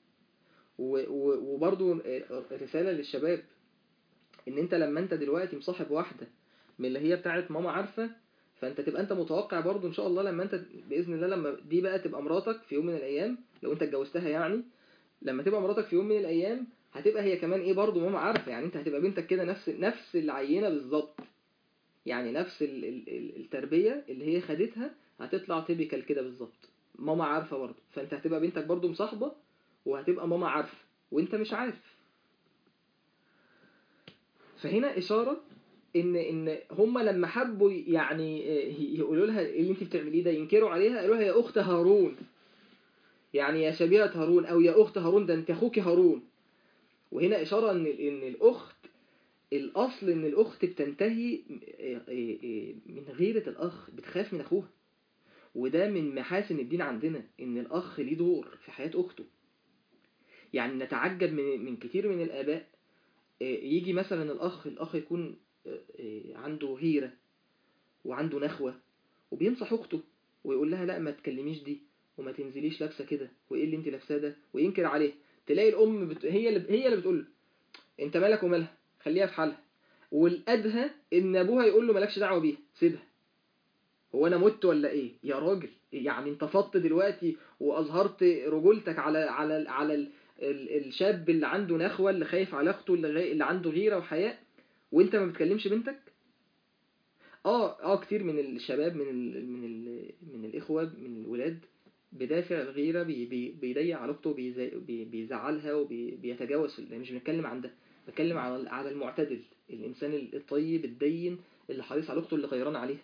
A: وبرضو رسالة للشباب ان انت لما انت دلوقتي مصاحب واحدة من اللي هي بتاعت ماما عارفة فانت تبقى انت متوقع برضو ان شاء الله لما انت باذن الله لما دي بقى تبقى مراتك في يوم من الايام لو انت اتجوزتها يعني لما تبقى مراتك في يوم من الايام هتبقى هي كمان ايه برضو ماما عارفة يعني انت هتبقى بنتك كده نفس نفس العينة بالظبط يعني نفس ال ال التربية اللي هي خدتها هتطلع تيبيكال كده بالظبط ماما عارفة برضو فانت هتبقى بنتك برضو مصاحبة وهتبقى ماما عارفة وانت مش عارف فهنا إشارة إن إن هم لما حبوا يعني يقولوا لها اللي أنت بتعمليه ده ينكروا عليها قالوا لها يا أخت هارون يعني يا شبيهة هارون أو يا أخت هارون ده أنت أخوك هارون وهنا إشارة إن إن الأخت الأصل إن الأخت بتنتهي من غيرة الأخ بتخاف من أخوها وده من محاسن الدين عندنا إن الأخ ليه دور في حياة أخته يعني نتعجب من من كتير من الآباء يجي مثلا الأخ الأخ يكون عنده غيرة وعنده نخوة وبينصح أخته ويقول لها لا ما تكلميش دي وما تنزليش لابسة كده وإيه اللي أنت لابساه ده وينكر عليه تلاقي الأم بت... هي اللي هي اللي بتقول أنت مالك ومالها خليها في حالها والأدهى إن أبوها يقول له مالكش دعوة بيها سيبها هو أنا مت ولا إيه يا راجل يعني أنت فضت دلوقتي وأظهرت رجولتك على على على ال... الشاب اللي عنده نخوة اللي خايف على اخته اللي, اللي عنده غيرة وحياء وانت ما بتكلمش بنتك اه اه كتير من الشباب من ال من ال من الاخوة من الولاد بدافع الغيرة بي بي بيضيع على اخته بي بيزعلها وبيتجاوز مش بنتكلم عن ده بتكلم على على المعتدل الانسان الطيب الدين اللي حريص على اخته اللي غيران عليها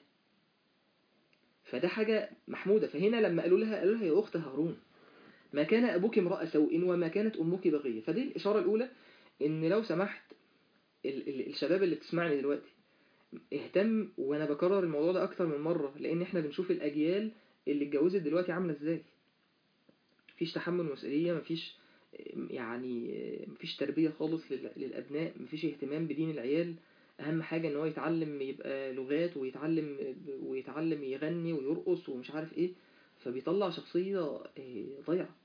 A: فده حاجة محمودة فهنا لما قالوا لها قالوا لها يا اخت هارون ما كان أبوك امرأة سوء وما كانت أمك بغية فدي الإشارة الأولى إن لو سمحت ال ال الشباب اللي بتسمعني دلوقتي اهتم وأنا بكرر الموضوع ده أكتر من مرة لأن إحنا بنشوف الأجيال اللي اتجوزت دلوقتي عاملة إزاي مفيش تحمل مسؤولية مفيش يعني مفيش تربية خالص للأبناء مفيش اهتمام بدين العيال أهم حاجة إن هو يتعلم يبقى لغات ويتعلم ويتعلم يغني ويرقص ومش عارف إيه فبيطلع شخصية ضيعة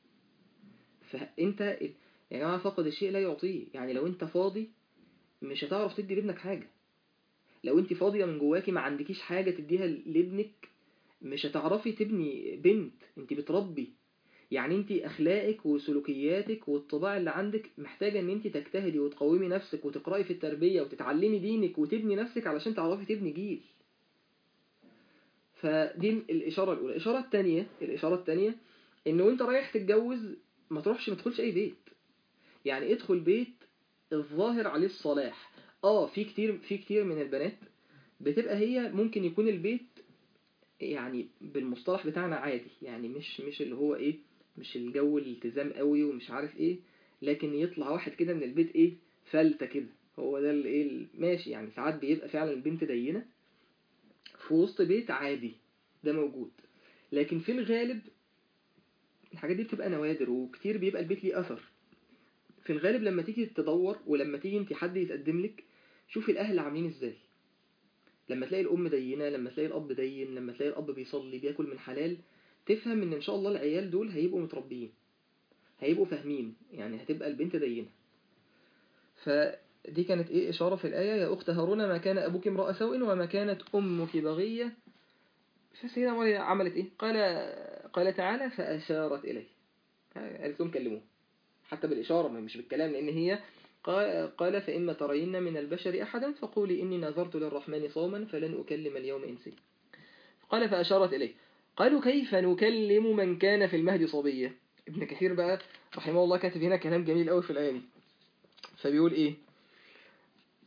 A: فانت يا جماعة فقد الشيء لا يعطيه يعني لو انت فاضي مش هتعرف تدي لابنك حاجة لو انت فاضية من جواكي ما عندكيش حاجة تديها لابنك مش هتعرفي تبني بنت انت بتربي يعني انت اخلاقك وسلوكياتك والطباع اللي عندك محتاجة ان انت تجتهدي وتقومي نفسك وتقرأي في التربية وتتعلمي دينك وتبني نفسك علشان تعرفي تبني جيل فدي الإشارة الأولى الإشارة الثانية الإشارة الثانية إن وأنت رايح تتجوز ما تروحش ما تدخلش أي بيت يعني ادخل بيت الظاهر عليه الصلاح اه في كتير في كتير من البنات بتبقى هي ممكن يكون البيت يعني بالمصطلح بتاعنا عادي يعني مش مش اللي هو ايه مش الجو الالتزام قوي ومش عارف ايه لكن يطلع واحد كده من البيت ايه فلتة كده هو ده اللي ايه ماشي يعني ساعات بيبقى فعلا البنت دينه في وسط بيت عادي ده موجود لكن في الغالب الحاجات دي بتبقى نوادر وكتير بيبقى البيت ليه أثر في الغالب لما تيجي تدور ولما تيجي انت حد يتقدم لك شوفي الأهل عاملين ازاي لما تلاقي الأم دينة لما تلاقي الأب دين لما تلاقي الأب بيصلي بياكل من حلال تفهم ان ان شاء الله العيال دول هيبقوا متربيين هيبقوا فاهمين يعني هتبقى البنت دينة فدي كانت ايه إشارة في الآية يا أخت هارون ما كان أبوك امرأة سوء وما كانت أمك بغية فسيدنا مريم عملت ايه قال قال تعالى فأشارت إليه قالت لهم كلموه حتى بالإشارة مش بالكلام لأن هي قال فإما ترين من البشر أحدا فقولي إني نذرت للرحمن صوما فلن أكلم اليوم إنسي قال فأشارت إليه قالوا كيف نكلم من كان في المهد صبيا ابن كثير بقى رحمه الله كاتب هنا كلام جميل قوي في الآية دي فبيقول إيه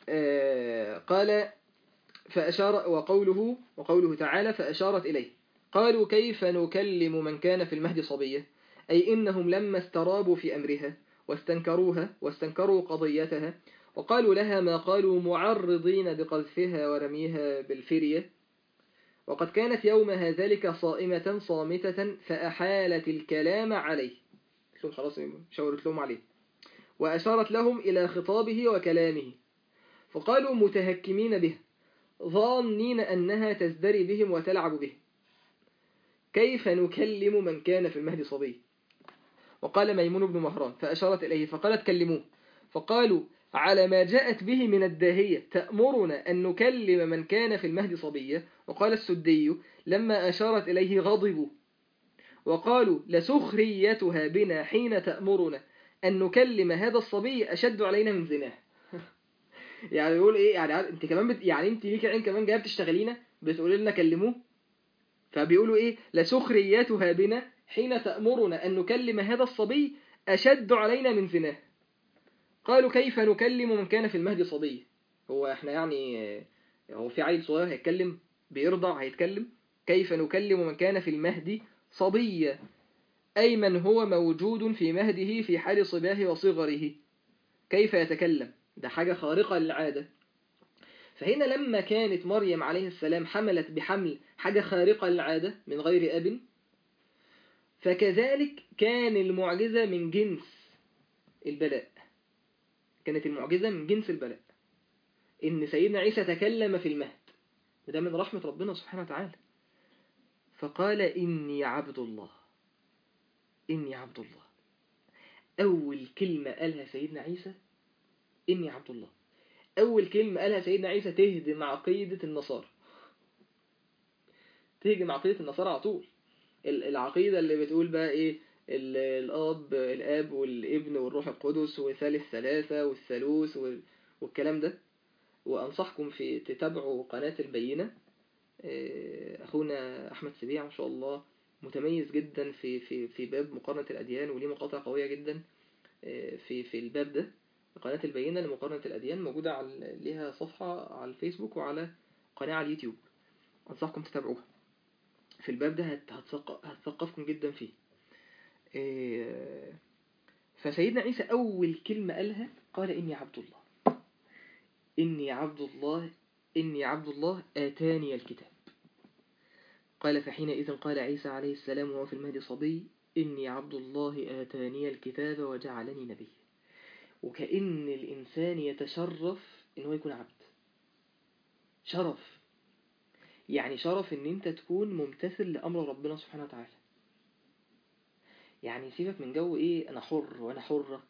A: آه قال فأشار وقوله وقوله تعالى فأشارت إليه قالوا كيف نكلم من كان في المهد صبية أي إنهم لما استرابوا في أمرها واستنكروها واستنكروا قضيتها وقالوا لها ما قالوا معرضين بقذفها ورميها بالفرية وقد كانت يومها ذلك صائمة صامتة فأحالت الكلام عليه لهم خلاص شاورت لهم عليه وأشارت لهم إلى خطابه وكلامه فقالوا متهكمين به ظانين أنها تزدري بهم وتلعب به كيف نكلم من كان في المهد صبي وقال ميمون بن مهران فأشارت إليه فقالت كلموه فقالوا على ما جاءت به من الداهية تأمرنا أن نكلم من كان في المهد صبية وقال السدي لما أشارت إليه غضبوا وقالوا لسخريتها بنا حين تأمرنا أن نكلم هذا الصبي أشد علينا من زناه يعني يقول إيه يعني أنت كمان بت... يعني أنت ليك عين كمان جاية بتشتغلينا بتقولي لنا كلموه فبيقولوا إيه لسخريتها بنا حين تأمرنا أن نكلم هذا الصبي أشد علينا من زناه قالوا كيف نكلم من كان في المهد صبي هو احنا يعني هو في عيل صغير هيتكلم بيرضع هيتكلم كيف نكلم من كان في المهد صبيا أي من هو موجود في مهده في حال صباه وصغره كيف يتكلم ده حاجة خارقة للعادة فهنا لما كانت مريم عليه السلام حملت بحمل حاجة خارقة للعادة من غير أب فكذلك كان المعجزة من جنس البلاء كانت المعجزة من جنس البلاء إن سيدنا عيسى تكلم في المهد وده من رحمة ربنا سبحانه وتعالى فقال إني عبد الله إني عبد الله أول كلمة قالها سيدنا عيسى إني عبد الله أول كلمة قالها سيدنا عيسى تهدم عقيدة النصارى تهدم عقيدة النصارى على طول العقيدة اللي بتقول بقى إيه الأب الأب والابن والروح القدس وثالث ثلاثة والثالوث والكلام ده وأنصحكم في تتابعوا قناة البينة أخونا أحمد سبيع ما شاء الله متميز جدا في في في باب مقارنة الأديان وليه مقاطع قوية جدا في في الباب ده قناة البينة لمقارنة الأديان موجودة على ليها صفحة على الفيسبوك وعلى قناة على اليوتيوب أنصحكم تتابعوها في الباب ده هتثقفكم جدا فيه فسيدنا عيسى أول كلمة قالها قال إني عبد الله إني عبد الله إني عبد الله آتاني الكتاب قال فحينئذ قال عيسى عليه السلام وهو في المهد صبي إني عبد الله آتاني الكتاب وجعلني نبي وكأن الإنسان يتشرف إن هو يكون عبد شرف يعني شرف إن أنت تكون ممتثل لأمر ربنا سبحانه وتعالى يعني سيبك من جو إيه أنا حر وأنا حرة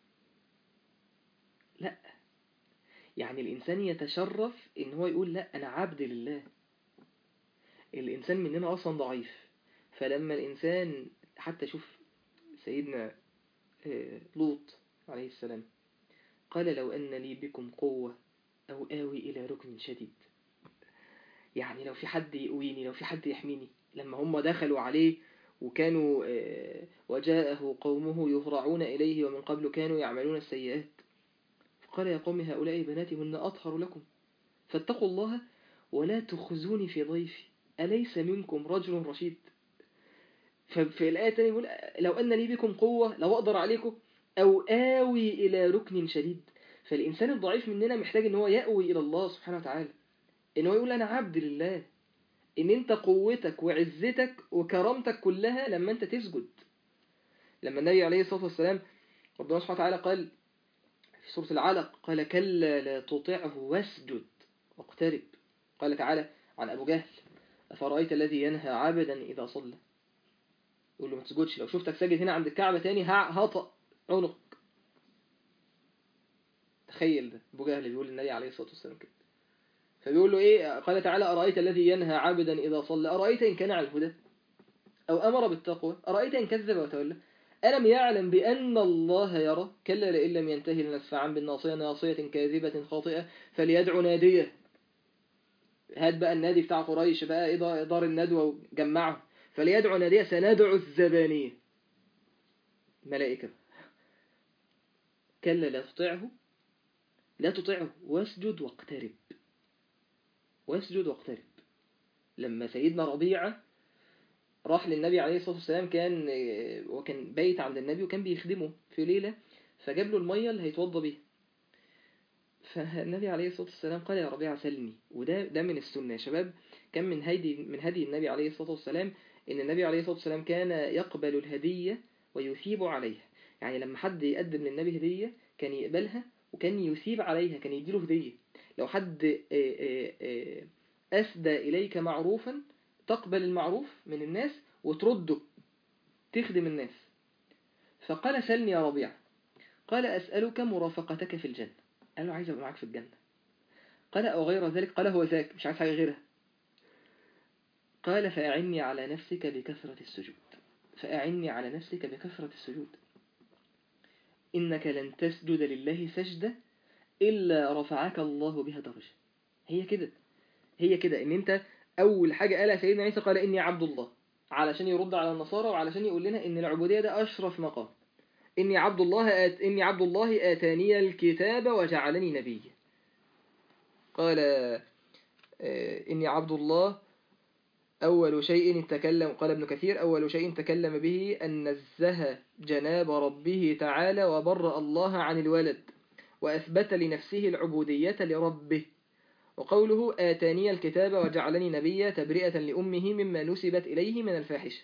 A: لا يعني الإنسان يتشرف إن هو يقول لا أنا عبد لله الإنسان مننا أصلا ضعيف فلما الإنسان حتى شوف سيدنا لوط عليه السلام قال لو أن لي بكم قوة أو آوي إلى ركن شديد يعني لو في حد يقويني لو في حد يحميني لما هم دخلوا عليه وكانوا وجاءه قومه يهرعون إليه ومن قبل كانوا يعملون السيئات فقال يا قوم هؤلاء بناتي هن أطهر لكم فاتقوا الله ولا تخزوني في ضيفي أليس منكم رجل رشيد ففي الآية الثانية يقول لو أن لي بكم قوة لو أقدر عليكم أو آوي إلى ركن شديد فالإنسان الضعيف مننا محتاج أن هو يأوي إلى الله سبحانه وتعالى أن هو يقول أنا عبد لله ان انت قوتك وعزتك وكرامتك كلها لما انت تسجد لما النبي عليه الصلاة والسلام ربنا سبحانه وتعالى قال في سورة العلق قال كلا لا تطعه واسجد واقترب قال تعالى عن أبو جهل أفرأيت الذي ينهى عبدا إذا صلى يقول له ما تسجدش لو شفتك ساجد هنا عند الكعبة تاني هطأ عنقك تخيل ده أبو جهل بيقول للنبي عليه الصلاة والسلام كده فبيقول له إيه قال تعالى أرأيت الذي ينهى عبدا إذا صلى أرأيت إن كان على الهدى أو أمر بالتقوى أرأيت إن كذب وتولى ألم يعلم بأن الله يرى كلا لئن لم ينتهي لنسفعا بالناصية ناصية كاذبة خاطئة فليدعو نادية هات بقى النادي بتاع قريش بقى إيه دار الندوة وجمعه فليدعو نادية سندعو الزبانية ملائكة كلا لا تطيعه لا تطيعه واسجد واقترب واسجد واقترب لما سيدنا ربيعة راح للنبي عليه الصلاة والسلام كان وكان بايت عند النبي وكان بيخدمه في ليلة فجاب له المية اللي هيتوضى بيها فالنبي عليه الصلاة والسلام قال يا ربيع سلني وده ده من السنة يا شباب كان من هدي من هدي النبي عليه الصلاة والسلام إن النبي عليه الصلاة والسلام كان يقبل الهدية ويثيب عليها يعني لما حد يقدم للنبي هدية كان يقبلها وكان يثيب عليها كان يديله هدية لو حد أسدى إليك معروفا تقبل المعروف من الناس وترده تخدم الناس فقال سلني يا ربيع قال أسألك مرافقتك في الجنة قال له عايز أبقى معاك في الجنة قال أو غير ذلك قال هو ذاك مش عايز حاجة غيرها قال فأعني على نفسك بكثرة السجود فأعني على نفسك بكثرة السجود إنك لن تسجد لله سجدة إلا رفعك الله بها درجة هي كده هي كده إن أنت أول حاجة قالها سيدنا عيسى قال إني عبد الله علشان يرد على النصارى وعلشان يقول لنا إن العبودية ده أشرف مقام إني عبد الله آت إني عبد الله آتاني الكتاب وجعلني نبيا قال إني عبد الله أول شيء تكلم قال ابن كثير أول شيء تكلم به أن نزه جناب ربه تعالى وبرأ الله عن الولد وأثبت لنفسه العبودية لربه وقوله آتاني الكتاب وجعلني نبيا تبرئة لأمه مما نسبت إليه من الفاحشة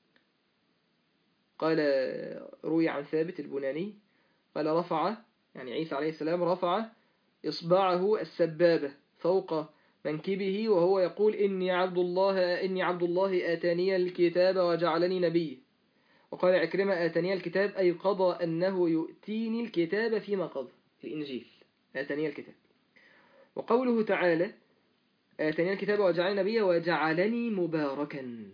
A: قال روي عن ثابت البناني قال رفع يعني عيسى عليه السلام رفع إصبعه السبابة فوق منكبه وهو يقول إني عبد الله إني عبد الله آتاني الكتاب وجعلني نبي وقال عكرمة آتاني الكتاب أي قضى أنه يؤتيني الكتاب فيما قضى الإنجيل آتاني الكتاب وقوله تعالى آتاني الكتاب وجعلني نبيا وجعلني مباركا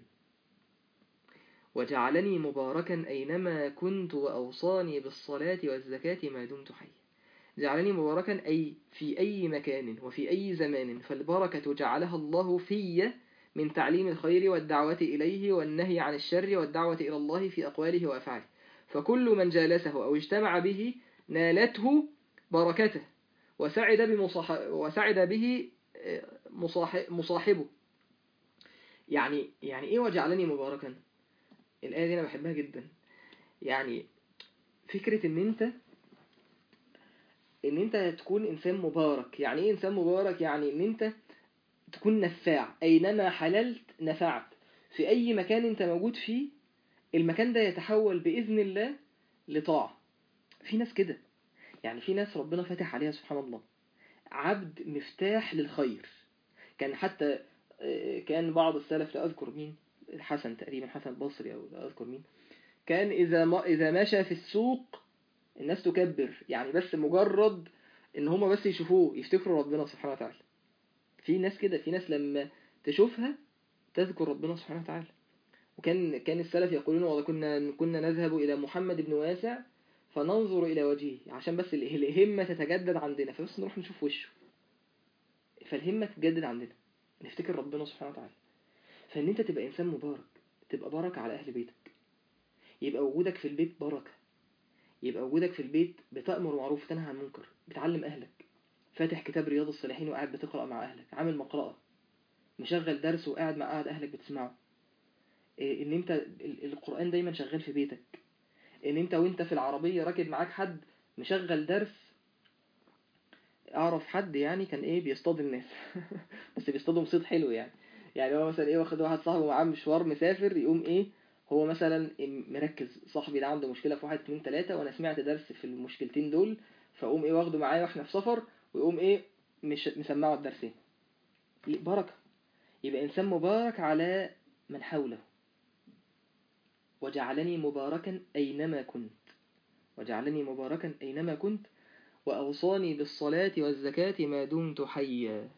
A: وجعلني مباركا أينما كنت وأوصاني بالصلاة والزكاة ما دمت حيا جعلني مباركا أي في أي مكان وفي أي زمان فالبركة جعلها الله في من تعليم الخير والدعوة إليه والنهي عن الشر والدعوة إلى الله في أقواله وأفعاله فكل من جالسه أو اجتمع به نالته بركته وسعد, بمصاح... وسعد به مصاح... مصاحبه يعني يعني إيه وجعلني مباركا الآية دي أنا بحبها جدا يعني فكرة إن أنت ان انت تكون انسان مبارك يعني ايه انسان مبارك يعني ان انت تكون نفاع اينما حللت نفعت في اي مكان انت موجود فيه المكان ده يتحول باذن الله لطاعة في ناس كده يعني في ناس ربنا فاتح عليها سبحان الله عبد مفتاح للخير كان حتى كان بعض السلف لا اذكر مين الحسن تقريبا حسن البصري او لا اذكر مين كان اذا ما اذا مشى في السوق الناس تكبر يعني بس مجرد ان هما بس يشوفوه يفتكروا ربنا سبحانه وتعالى في ناس كده في ناس لما تشوفها تذكر ربنا سبحانه وتعالى وكان كان السلف يقولون والله كنا كنا نذهب الى محمد بن واسع فننظر الى وجهه عشان بس الهمه تتجدد عندنا فبس نروح نشوف وشه فالهمه تتجدد عندنا نفتكر ربنا سبحانه وتعالى فان انت تبقى انسان مبارك تبقى بركه على اهل بيتك يبقى وجودك في البيت بركه يبقى وجودك في البيت بتأمر معروف وتنهى عن منكر بتعلم أهلك فاتح كتاب رياض الصالحين وقاعد بتقرأ مع أهلك عامل مقرأة مشغل درس وقاعد مع قاعد أهلك بتسمعه إيه إن أنت القرآن دايما شغال في بيتك إن أنت وأنت في العربية راكب معاك حد مشغل درس أعرف حد يعني كان إيه بيصطاد الناس بس بيصطادهم صيد حلو يعني يعني هو مثلا إيه واخد واحد صاحبه معاه مشوار مسافر يقوم إيه هو مثلا مركز صاحبي ده عنده مشكلة في واحد اتنين تلاتة وانا سمعت درس في المشكلتين دول فاقوم ايه واخده معايا واحنا في سفر ويقوم ايه مش مسمعه الدرسين بركة يبقى انسان مبارك على من حوله وجعلني مباركا اينما كنت وجعلني مباركا اينما كنت واوصاني بالصلاة والزكاة ما دمت حيا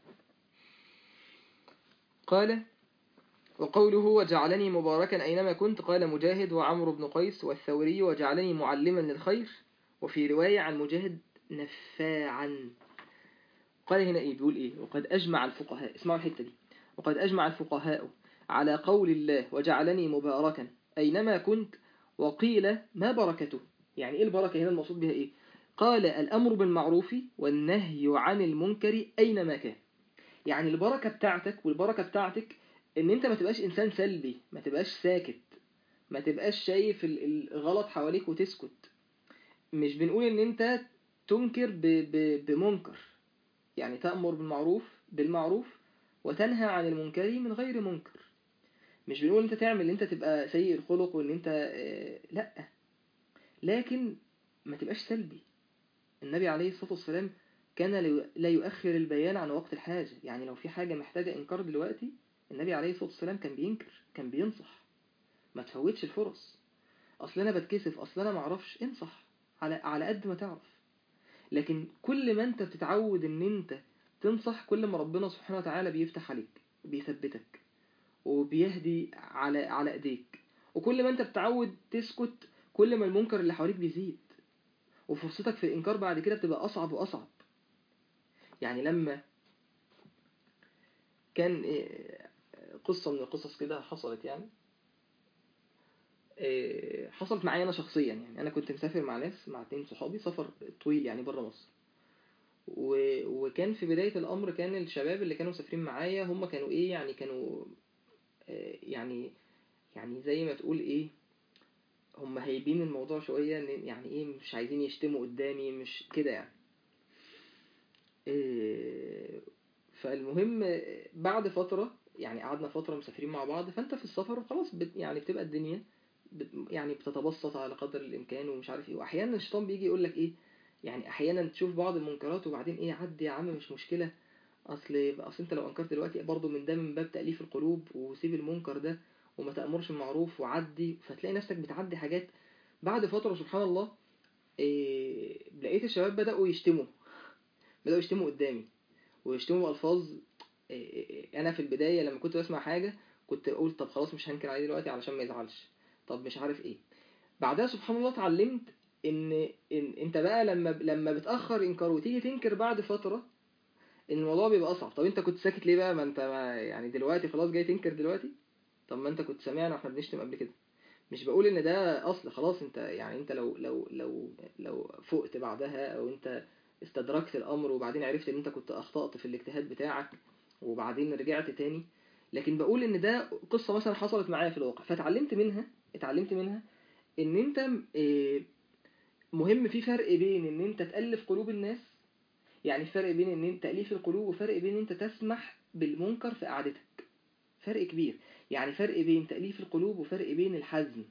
A: قال وقوله وجعلني مباركا أينما كنت قال مجاهد وعمرو بن قيس والثوري وجعلني معلما للخير وفي رواية عن مجاهد نفاعا قال هنا إيه بيقول إيه وقد أجمع الفقهاء اسمعوا الحتة دي وقد أجمع الفقهاء على قول الله وجعلني مباركا أينما كنت وقيل ما بركته يعني إيه البركة هنا المقصود بها إيه قال الأمر بالمعروف والنهي عن المنكر أينما كان يعني البركة بتاعتك والبركة بتاعتك ان انت ما تبقاش انسان سلبي ما تبقاش ساكت ما تبقاش شايف ال- الغلط حواليك وتسكت مش بنقول ان انت تنكر ب... ب... بمنكر يعني تأمر بالمعروف بالمعروف وتنهى عن المنكر من غير منكر مش بنقول انت تعمل ان انت تبقى سيء الخلق وان انت آه، لا لكن ما تبقاش سلبي النبي عليه الصلاة والسلام كان لا- لا يؤخر البيان عن وقت الحاجة يعني لو في حاجة محتاجة إنكار دلوقتي النبي عليه الصلاة والسلام كان بينكر كان بينصح ما تفوتش الفرص أصل أنا بتكسف أصل أنا معرفش انصح على على قد ما تعرف لكن كل ما أنت بتتعود إن أنت تنصح كل ما ربنا سبحانه وتعالى بيفتح عليك وبيثبتك وبيهدي على على ايديك وكل ما انت بتعود تسكت كل ما المنكر اللي حواليك بيزيد وفرصتك في الانكار بعد كده بتبقى اصعب واصعب يعني لما كان إيه، قصة من القصص كده حصلت يعني إيه، حصلت معايا انا شخصيا يعني انا كنت مسافر مع ناس مع اتنين صحابي سفر طويل يعني بره مصر و... وكان في بداية الأمر كان الشباب اللي كانوا مسافرين معايا هم كانوا إيه يعني كانوا آه، يعني يعني زي ما تقول إيه هم هايبين الموضوع شوية إن- يعني إيه مش عايزين يشتموا قدامي مش كده يعني آه، فالمهم آه، بعد فترة يعني قعدنا فترة مسافرين مع بعض فأنت في السفر خلاص بت يعني بتبقى الدنيا بت يعني بتتبسط على قدر الإمكان ومش عارف إيه وأحيانا الشيطان بيجي يقول لك إيه يعني أحيانا تشوف بعض المنكرات وبعدين إيه عدي يا عم مش مشكلة أصل أصل أنت لو أنكرت دلوقتي برضه من ده من باب تأليف القلوب وسيب المنكر ده وما تأمرش المعروف وعدي فتلاقي نفسك بتعدي حاجات بعد فترة سبحان الله إيه لقيت الشباب بدأوا يشتموا بدأوا يشتموا قدامي ويشتموا بألفاظ إيه إيه أنا في البداية لما كنت بسمع حاجة كنت أقول طب خلاص مش هنكر عليه دلوقتي علشان ما يزعلش طب مش عارف إيه بعدها سبحان الله اتعلمت إن, إن أنت بقى لما لما بتأخر إنكار وتيجي تنكر بعد فترة إن الموضوع بيبقى أصعب طب أنت كنت ساكت ليه بقى ما أنت ما يعني دلوقتي خلاص جاي تنكر دلوقتي طب ما أنت كنت سامعنا واحنا بنشتم قبل كده مش بقول ان ده اصل خلاص انت يعني انت لو لو لو لو فقت بعدها او انت استدركت الامر وبعدين عرفت ان انت كنت اخطأت في الاجتهاد بتاعك وبعدين رجعت تاني لكن بقول ان ده قصة مثلا حصلت معايا في الواقع فتعلمت منها اتعلمت منها ان انت إيه، مهم في فرق بين ان انت تألف قلوب الناس يعني فرق بين ان انت تأليف القلوب وفرق بين ان انت تسمح بالمنكر في قعدتك فرق كبير يعني فرق بين تأليف القلوب وفرق بين الحزم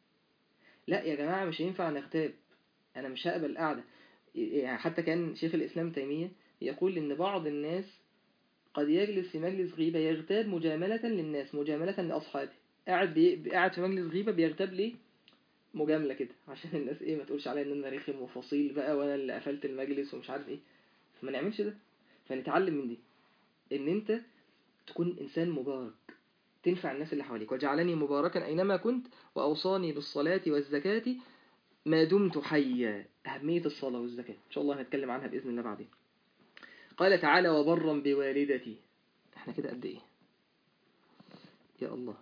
A: لا يا جماعة مش هينفع نغتاب أنا مش هقبل قاعدة يعني حتى كان شيخ الإسلام تيمية يقول إن بعض الناس قد يجلس في مجلس غيبة يغتاب مجاملة للناس مجاملة لأصحابه قاعد بي... قاعد في مجلس غيبة بيغتاب ليه مجاملة كده عشان الناس ايه ما تقولش عليا ان انا رخم وفصيل بقى وانا اللي قفلت المجلس ومش عارف ايه فما نعملش ده فنتعلم من دي ان انت تكون انسان مبارك تنفع الناس اللي حواليك وجعلني مباركا أينما كنت وأوصاني بالصلاة والزكاة ما دمت حيا أهمية الصلاة والزكاة إن شاء الله هنتكلم عنها بإذن الله بعدين قال تعالى وبرا بوالدتي احنا كده قد ايه يا الله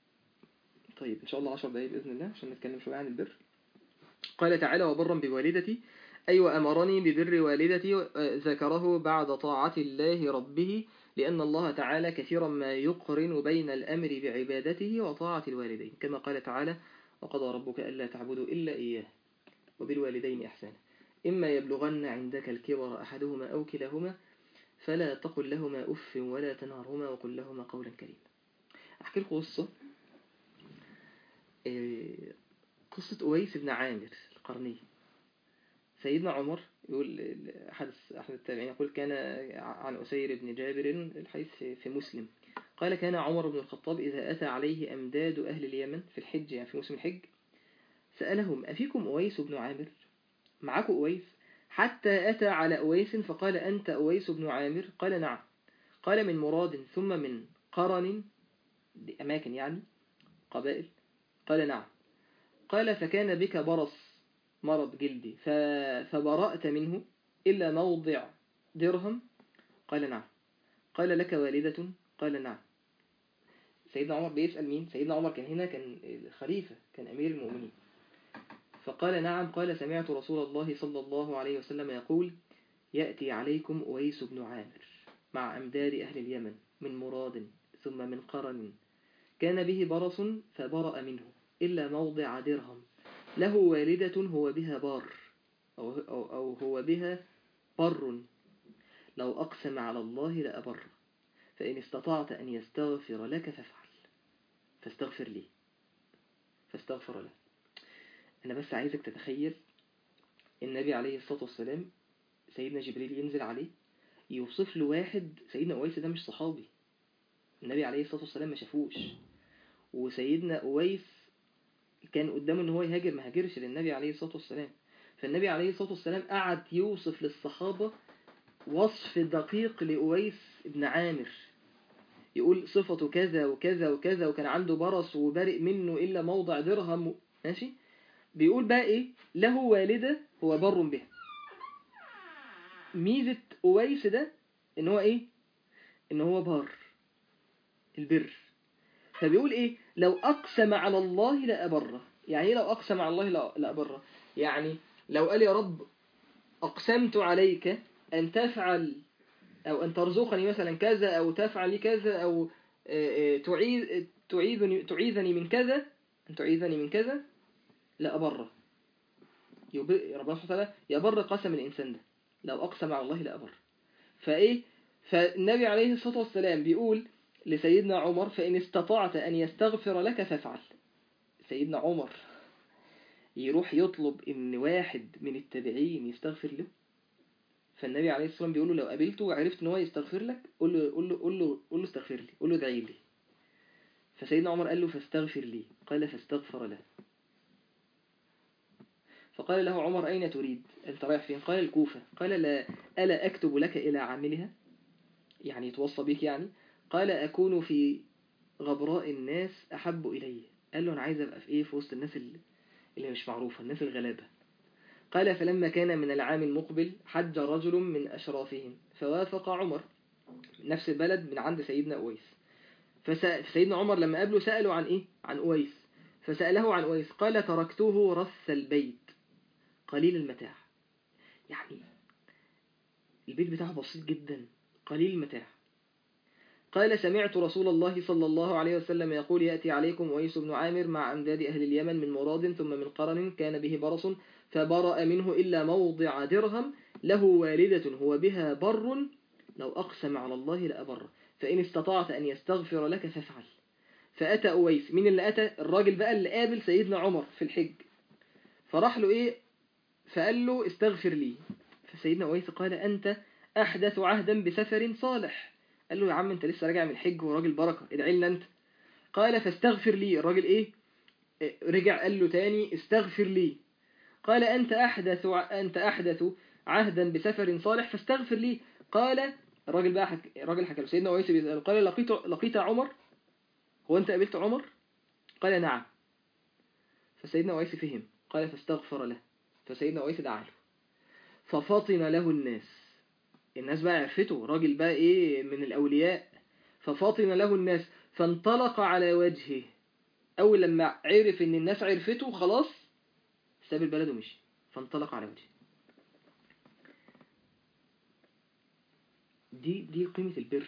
A: طيب إن شاء الله عشر دقايق بإذن الله عشان نتكلم شوية عن البر قال تعالى وبرا بوالدتي أي وأمرني ببر والدتي آه، ذكره بعد طاعة الله ربه لأن الله تعالى كثيرا ما يقرن بين الأمر بعبادته وطاعة الوالدين كما قال تعالى وقضى ربك ألا تعبدوا إلا إياه وبالوالدين إحسانا إما يبلغن عندك الكبر أحدهما أو كلاهما فلا تقل لهما أف ولا تنهرهما وقل لهما قولا كريما أحكي لكم قصة إيه، قصة أويس بن عامر القرني سيدنا عمر يقول أحد أحد التابعين يقول كان عن أسير بن جابر الحديث في- في مسلم قال كان عمر بن الخطاب إذا أتى عليه أمداد أهل اليمن في الحج يعني في موسم الحج سألهم أفيكم أويس بن عامر معكم أويس حتى أتى على أويس فقال أنت أويس بن عامر قال نعم قال من مراد ثم من قرن دي أماكن يعني قبائل قال نعم قال فكان بك برص مرض جلدي ف- فبرأت منه إلا موضع درهم قال نعم قال لك والدة قال نعم سيدنا عمر بيسأل مين سيدنا عمر كان هنا كان الخليفة كان أمير المؤمنين فقال نعم قال سمعت رسول الله صلى الله عليه وسلم يقول يأتي عليكم أويس بن عامر مع أمداد أهل اليمن من مراد ثم من قرن كان به برص فبرأ منه إلا موضع درهم له والدة هو بها بار أو, أو, أو هو بها بر لو أقسم على الله لأبر فإن استطعت أن يستغفر لك فافعل فاستغفر لي فاستغفر له أنا بس عايزك تتخيل النبي عليه الصلاة والسلام سيدنا جبريل ينزل عليه يوصف له واحد سيدنا أويس ده مش صحابي النبي عليه الصلاة والسلام ما شافوش وسيدنا أويس كان قدامه ان هو يهاجر ما هاجرش للنبي عليه الصلاة والسلام فالنبي عليه الصلاة والسلام قعد يوصف للصحابة وصف دقيق لأويس بن عامر يقول صفته كذا وكذا وكذا وكان عنده برص وبرئ منه إلا موضع درهم ماشي بيقول بقى إيه له والدة هو بر بها ميزة أويس ده إن هو إيه إن هو بار البر فبيقول إيه لو أقسم على الله لأبره يعني إيه لو أقسم على الله لأبره يعني لو قال يا رب أقسمت عليك أن تفعل أو أن ترزقني مثلا كذا أو تفعل لي كذا أو تعيذ تعيذني تعيذني من كذا أن تعيذني من كذا لا أبره ربنا سبحانه وتعالى يبر قسم الإنسان ده لو أقسم على الله لا أبر فإيه فالنبي عليه الصلاة والسلام بيقول لسيدنا عمر فإن استطعت أن يستغفر لك فافعل سيدنا عمر يروح يطلب إن واحد من التابعين يستغفر له فالنبي عليه الصلاة والسلام بيقول له لو قابلته وعرفت ان هو يستغفر لك قول له قول له قول له قول له استغفر لي قول له ادعي لي فسيدنا عمر قال له فاستغفر لي قال فاستغفر له فقال له عمر أين تريد أنت رايح فين قال الكوفة قال لا ألا أكتب لك إلى عاملها يعني يتوصى بك يعني قال أكون في غبراء الناس أحب إلي قال له أنا عايز أبقى في إيه في وسط الناس اللي, اللي مش معروفة الناس الغلابة قال فلما كان من العام المقبل حج رجل من أشرافهم فوافق عمر نفس البلد من عند سيدنا أويس فسيدنا عمر لما قابله سأله عن إيه؟ عن أويس فسأله عن أويس قال تركته رث البيت قليل المتاع يعني البيت بتاعه بسيط جدا قليل المتاع قال سمعت رسول الله صلى الله عليه وسلم يقول يأتي عليكم أويس بن عامر مع أمداد أهل اليمن من مراد ثم من قرن كان به برص فبرأ منه إلا موضع درهم له والدة هو بها بر لو أقسم على الله لأبر فإن استطعت أن يستغفر لك فافعل فأتى أويس مين اللي أتى الراجل بقى اللي قابل سيدنا عمر في الحج فراح له إيه فقال له استغفر لي فسيدنا أويس قال أنت أحدث عهدا بسفر صالح قال له يا عم أنت لسه راجع من الحج وراجل بركة ادعي لنا أنت قال فاستغفر لي الراجل إيه رجع قال له تاني استغفر لي قال أنت أحدث أنت أحدث عهدا بسفر صالح فاستغفر لي قال الراجل بقى حك... الراجل حكى له سيدنا أويس بيسأل قال لقيت لقيت عمر هو أنت قابلت عمر قال نعم فسيدنا أويس فهم قال فاستغفر له فسيدنا أويس دعا له ففطن له الناس الناس بقى عرفته راجل بقى إيه من الأولياء ففطن له الناس فانطلق على وجهه أول لما عرف إن الناس عرفته خلاص ساب البلد ومشي فانطلق على وجهه دي دي قيمة البر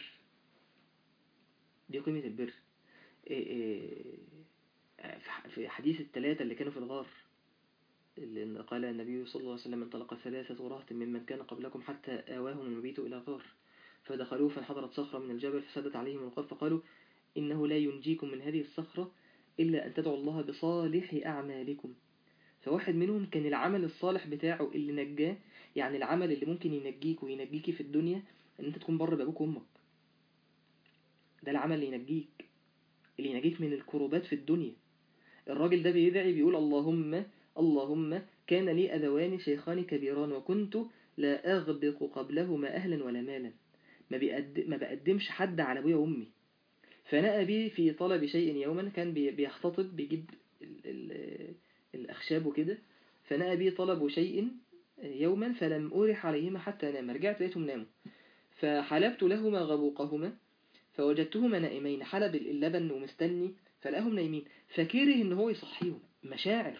A: دي قيمة البر إيه إيه في حديث الثلاثة اللي كانوا في الغار اللي قال النبي صلى الله عليه وسلم انطلق ثلاثة رهط ممن كان قبلكم حتى آواهم المبيت إلى غار فدخلوا فانحدرت صخرة من الجبل فسدت عليهم الغار فقالوا إنه لا ينجيكم من هذه الصخرة إلا أن تدعوا الله بصالح أعمالكم فواحد منهم كان العمل الصالح بتاعه اللي نجاه يعني العمل اللي ممكن ينجيك وينجيكي في الدنيا ان انت تكون بر بابوك وامك ده العمل اللي ينجيك اللي ينجيك من الكروبات في الدنيا الراجل ده بيدعي بيقول اللهم اللهم كان لي أذوان شيخان كبيران وكنت لا أغبق قبلهما أهلا ولا مالا ما, بيقد... ما بقدمش حد على أبويا وأمي فنأى بي في طلب شيء يوما كان بيختطب بيجيب ال... ال... الأخشاب وكده فنأى بي طلب شيء يوما فلم أورح عليهما حتى نام رجعت لقيتهم ناموا فحلبت لهما غبوقهما فوجدتهما نائمين حلب اللبن ومستني فلقاهم نايمين فكره ان هو يصحيهم مشاعر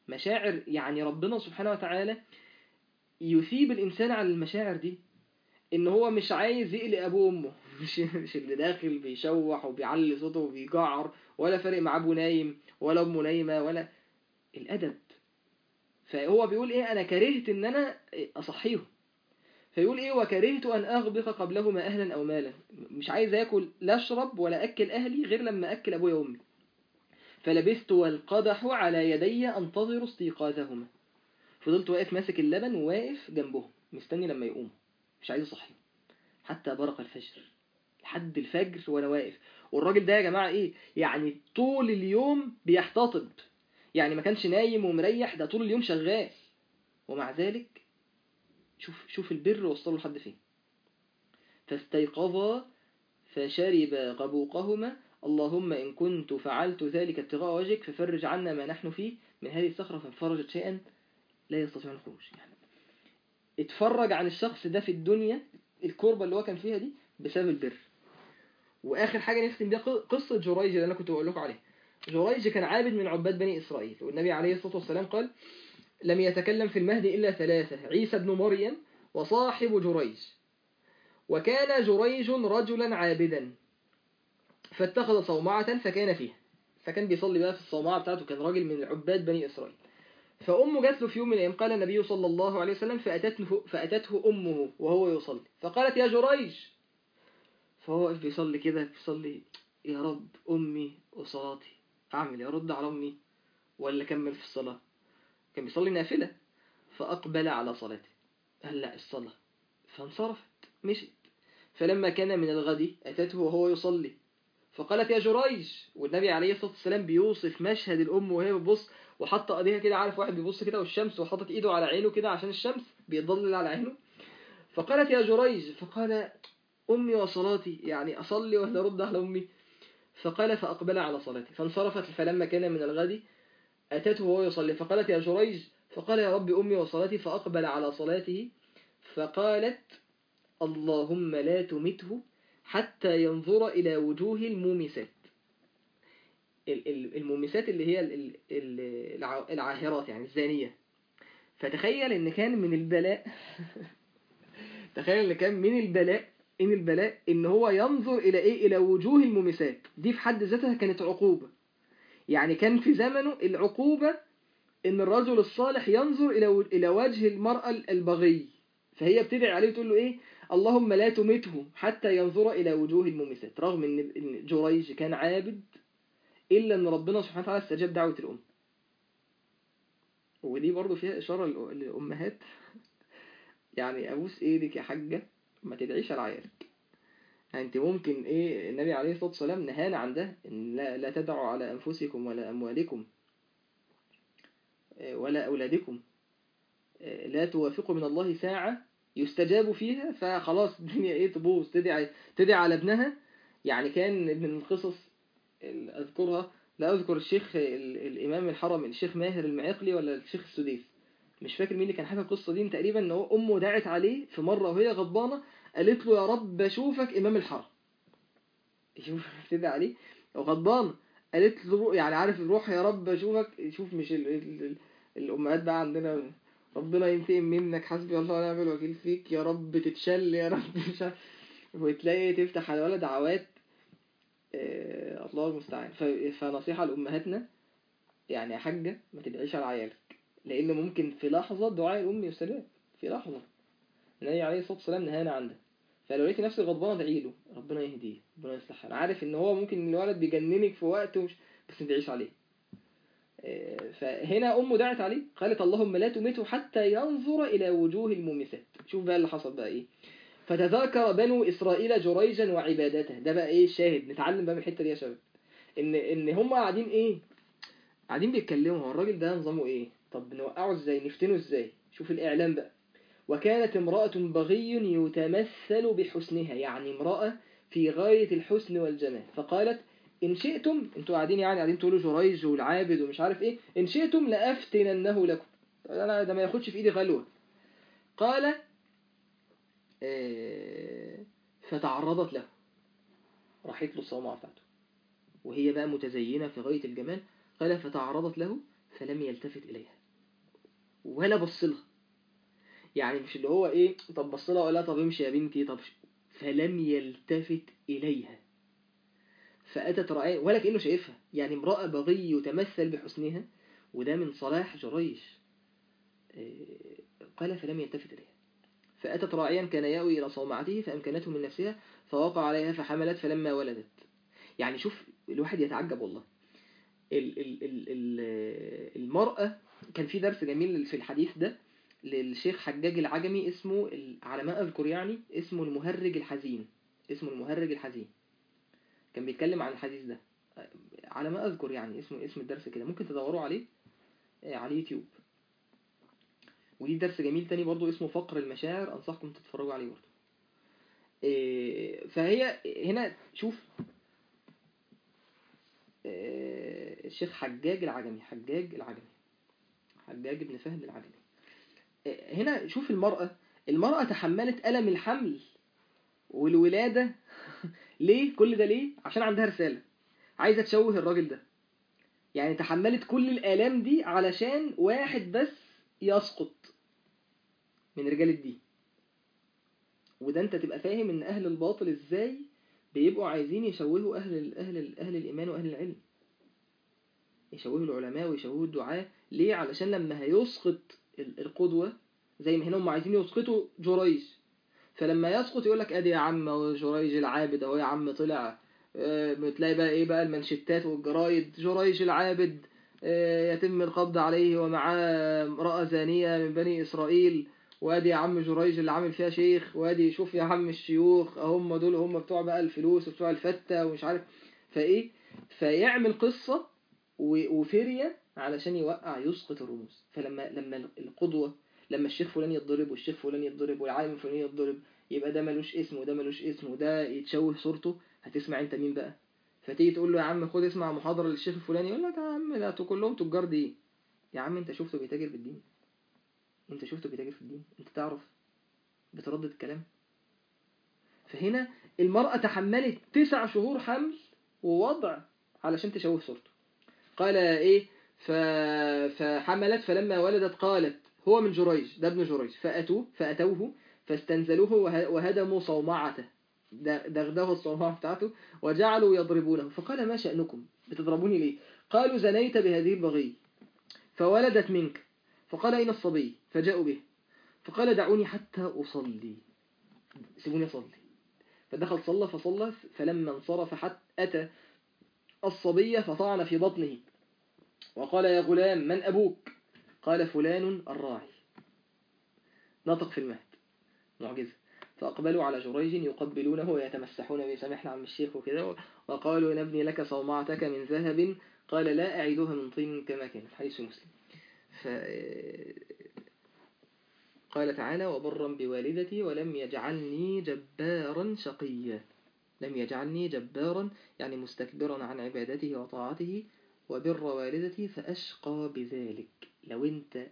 A: مشاعر يعني ربنا سبحانه وتعالى يثيب الإنسان على المشاعر دي ان هو مش عايز يقلق ابوه وامه مش مش اللي داخل بيشوح وبيعلي صوته وبيجعر ولا فارق مع ابوه نايم ولا امه نايمه ولا الادب فهو بيقول ايه انا كرهت ان انا اصحيهم فيقول ايه وكرهت ان اغبق قبلهما اهلا او مالا مش عايز اكل لا اشرب ولا اكل اهلي غير لما اكل ابويا وامي فلبثت والقدح على يدي انتظر استيقاظهما فضلت واقف ماسك اللبن وواقف جنبهم مستني لما يقوموا مش عايز اصحيهم حتى برق الفجر لحد الفجر وانا واقف والراجل ده يا جماعه ايه يعني طول اليوم بيحتطب يعني ما كانش نايم ومريح ده طول اليوم شغال ومع ذلك شوف شوف البر وصلوا لحد فين فاستيقظا فشرب قبوقهما اللهم إن كنت فعلت ذلك ابتغاء وجهك ففرج عنا ما نحن فيه من هذه الصخرة فانفرجت شيئا لا يستطيعون الخروج يعني اتفرج عن الشخص ده في الدنيا الكربة اللي هو كان فيها دي بسبب البر واخر حاجة نختم بيها قصة جريج اللي انا كنت بقول لكم عليها جريج كان عابد من عباد بني اسرائيل والنبي عليه الصلاة والسلام قال لم يتكلم في المهد إلا ثلاثة عيسى بن مريم وصاحب جريج وكان جريج رجلا عابدا فاتخذ صومعة فكان فيها فكان بيصلي بقى في الصومعة بتاعته كان راجل من عباد بني إسرائيل فأمه جات له في يوم من الأيام قال النبي صلى الله عليه وسلم فأتته, فأتته أمه وهو يصلي فقالت يا جريج فهو واقف بيصلي كده بيصلي يا رب أمي وصلاتي أعمل يا رد على أمي ولا كمل في الصلاة كان بيصلي نافلة فأقبل على صلاته هلا الصلاة فانصرفت مشت فلما كان من الغد أتته وهو يصلي فقالت يا جريج والنبي عليه الصلاة والسلام بيوصف مشهد الأم وهي بتبص وحط ايديها كده عارف واحد بيبص كده والشمس وحطت ايده على عينه كده عشان الشمس بيضلل على عينه فقالت يا جريج فقال أمي وصلاتي يعني أصلي ولا أرد على أمي فقال فأقبل على صلاتي فانصرفت فلما كان من الغد أتته وهو يصلي فقالت يا جريج فقال يا رب أمي وصلاتي فأقبل على صلاته فقالت اللهم لا تمته حتى ينظر إلى وجوه المومسات المومسات اللي هي العاهرات يعني الزانية فتخيل ان كان من البلاء تخيل ان كان من البلاء ان البلاء ان هو ينظر الى ايه الى وجوه المومسات دي في حد ذاتها كانت عقوبة يعني كان في زمنه العقوبة ان الرجل الصالح ينظر الى الى وجه المرأة البغي فهي بتدعي عليه وتقول له ايه اللهم لا تمته حتى ينظر الى وجوه المومسات رغم ان جريج كان عابد إلا أن ربنا سبحانه وتعالى استجاب دعوة الأم ودي برضو فيها إشارة للأمهات يعني أبوس إيدك يا حاجة ما تدعيش على عيالك يعني أنت ممكن إيه النبي عليه الصلاة والسلام نهانا عن ده إن لا, لا تدعوا على أنفسكم ولا أموالكم ولا أولادكم لا توافقوا من الله ساعة يستجاب فيها فخلاص الدنيا إيه تبوظ تدعي, تدعي على ابنها يعني كان من القصص أذكرها لا أذكر الشيخ الإمام الحرم الشيخ ماهر المعيقلي ولا الشيخ السديس مش فاكر مين اللي كان حكى القصة دي تقريبا إن هو أمه دعت عليه في مرة وهي غضبانة قالت له يا رب أشوفك إمام الحرم شوف تدعي عليه وغضبانة قالت له يعني عارف روح يا رب أشوفك شوف مش ال ال ال الأمهات بقى عندنا ربنا ينتقم منك حسبي الله ونعم الوكيل فيك يا رب تتشل يا رب مش وتلاقي تفتح على ولا دعوات آه الله المستعان فنصيحة لأمهاتنا يعني يا حاجة ما تدعيش على عيالك لأن ممكن في لحظة دعاء الأم يستجاب في لحظة النبي عليه الصلاة والسلام نهانا عن ده فلو لقيتي نفسك غضبانة ادعي له ربنا يهديه ربنا يصلح انا عارف ان هو ممكن الولد بيجننك في وقت ومش بس ما تدعيش عليه آه فهنا أمه دعت عليه قالت اللهم لا تمته حتى ينظر إلى وجوه المومسات شوف بقى اللي حصل بقى إيه فتذاكر بنو إسرائيل جريجا وعبادته ده بقى إيه الشاهد نتعلم بقى من الحتة دي يا شباب إن إن هم قاعدين إيه قاعدين بيتكلموا هو الراجل ده نظامه إيه طب نوقعه إزاي نفتنه إزاي شوف الإعلام بقى وكانت امرأة بغي يتمثل بحسنها يعني امرأة في غاية الحسن والجمال فقالت إن شئتم انتوا قاعدين يعني قاعدين تقولوا جريج والعابد ومش عارف إيه إن شئتم لأفتننه لكم أنا ده ما ياخدش في إيدي غلوة قال فتعرضت له راحت له الصومعة بتاعته وهي بقى متزينة في غاية الجمال قال فتعرضت له فلم يلتفت إليها ولا بص لها يعني مش اللي هو ايه طب بص لها ولا طب امشي يا بنتي طب فلم يلتفت اليها فاتت رأي ولا كانه شايفها يعني امراه بغي يتمثل بحسنها وده من صلاح جريش قال فلم يلتفت اليها فاتت راعيا كان ياوي الى صومعته فامكنته من نفسها فوقع عليها فحملت فلما ولدت يعني شوف الواحد يتعجب والله ال ال ال ال المرأة كان في درس جميل في الحديث ده للشيخ حجاج العجمي اسمه على ما أذكر يعني اسمه المهرج الحزين اسمه المهرج الحزين كان بيتكلم عن الحديث ده على ما أذكر يعني اسمه اسم الدرس كده ممكن تدوروا عليه على يوتيوب ودي درس جميل تاني برضو اسمه فقر المشاعر أنصحكم تتفرجوا عليه برضو فهي هنا شوف الشيخ حجاج العجمي حجاج العجمي حجاج بن فهد العجمي هنا شوف المرأة المرأة تحملت ألم الحمل والولادة ليه كل ده ليه عشان عندها رسالة عايزة تشوه الراجل ده يعني تحملت كل الآلام دي علشان واحد بس يسقط من رجال الدين وده انت تبقى فاهم ان اهل الباطل ازاي بيبقوا عايزين يشوهوا أهل, أهل, أهل الإيمان وأهل العلم يشوهوا العلماء ويشوهوا الدعاء ليه علشان لما هيسقط القدوة زي ما هنا هم عايزين يسقطوا جريج فلما يسقط يقول لك ادي يا عم جريج العابد اهو يا عم طلع بتلاقي بقى ايه بقى المنشتات والجرايد جريج العابد يتم القبض عليه ومعاه امرأة زانية من بني إسرائيل وادي يا عم جريج اللي عامل فيها شيخ وادي شوف يا عم الشيوخ هم دول هم بتوع بقى الفلوس وبتوع الفتة ومش عارف فايه فيعمل قصة وفرية علشان يوقع يسقط الرموز فلما لما القدوة لما الشيخ فلان يتضرب والشيخ فلان يتضرب والعالم فلان يتضرب يبقى ده ملوش اسم وده ملوش اسم وده يتشوه صورته هتسمع انت مين بقى فتيجي تقول له يا عم خد اسمع محاضرة للشيخ الفلاني يقول لك يا عم لا كلهم تجار دين يا عم انت شفته بيتاجر بالدين انت شفته بيتاجر في الدين انت تعرف بتردد الكلام فهنا المرأة تحملت تسع شهور حمل ووضع علشان تشوه صورته قال ايه ف... فحملت فلما ولدت قالت هو من جريج ده ابن جريج فأتوه فأتوه فاستنزلوه وهدموا صومعته دغدغوا الصومعة بتاعته وجعلوا يضربونه فقال ما شأنكم بتضربوني ليه قالوا زنيت بهذه البغي فولدت منك فقال أين الصبي فجاءوا به فقال دعوني حتى أصلي سيبوني أصلي فدخل صلى فصلى فلما انصرف حتى أتى الصبي فطعن في بطنه وقال يا غلام من أبوك قال فلان الراعي نطق في المهد معجزة فأقبلوا على جريج يقبلونه ويتمسحون به سامحنا عم الشيخ وكذا وقالوا نبني لك صومعتك من ذهب قال لا أعيدها من طين كما كانت حيث مسلم ف... قال تعالى وبرا بوالدتي ولم يجعلني جبارا شقيا لم يجعلني جبارا يعني مستكبرا عن عبادته وطاعته وبر والدتي فأشقى بذلك لو انت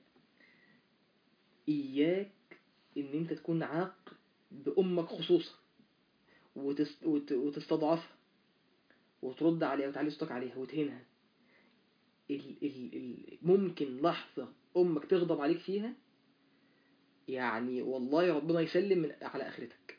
A: إياك ان انت تكون عاق بأمك خصوصا وتست... وت... وتستضعفها وترد عليها وتعلي صوتك عليها وتهينها ال... ال... ال... ممكن لحظة أمك تغضب عليك فيها يعني والله ربنا يسلم من على آخرتك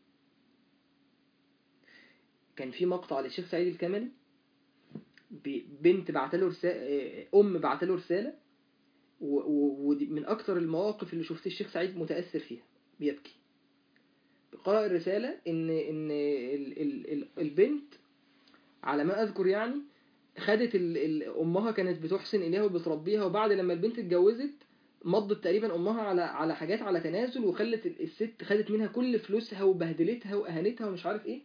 A: كان في مقطع للشيخ سعيد الكمالي بنت بعتله رسالة أم بعتله رسالة ومن أكتر المواقف اللي شفت الشيخ سعيد متأثر فيها بيبكي قرأ الرسالة إن إن ال ال ال البنت على ما أذكر يعني خدت ال ال أمها كانت بتحسن إليها وبتربيها وبعد لما البنت اتجوزت مضت تقريبا أمها على على حاجات على تنازل وخلت الست خدت منها كل فلوسها وبهدلتها وأهانتها ومش عارف إيه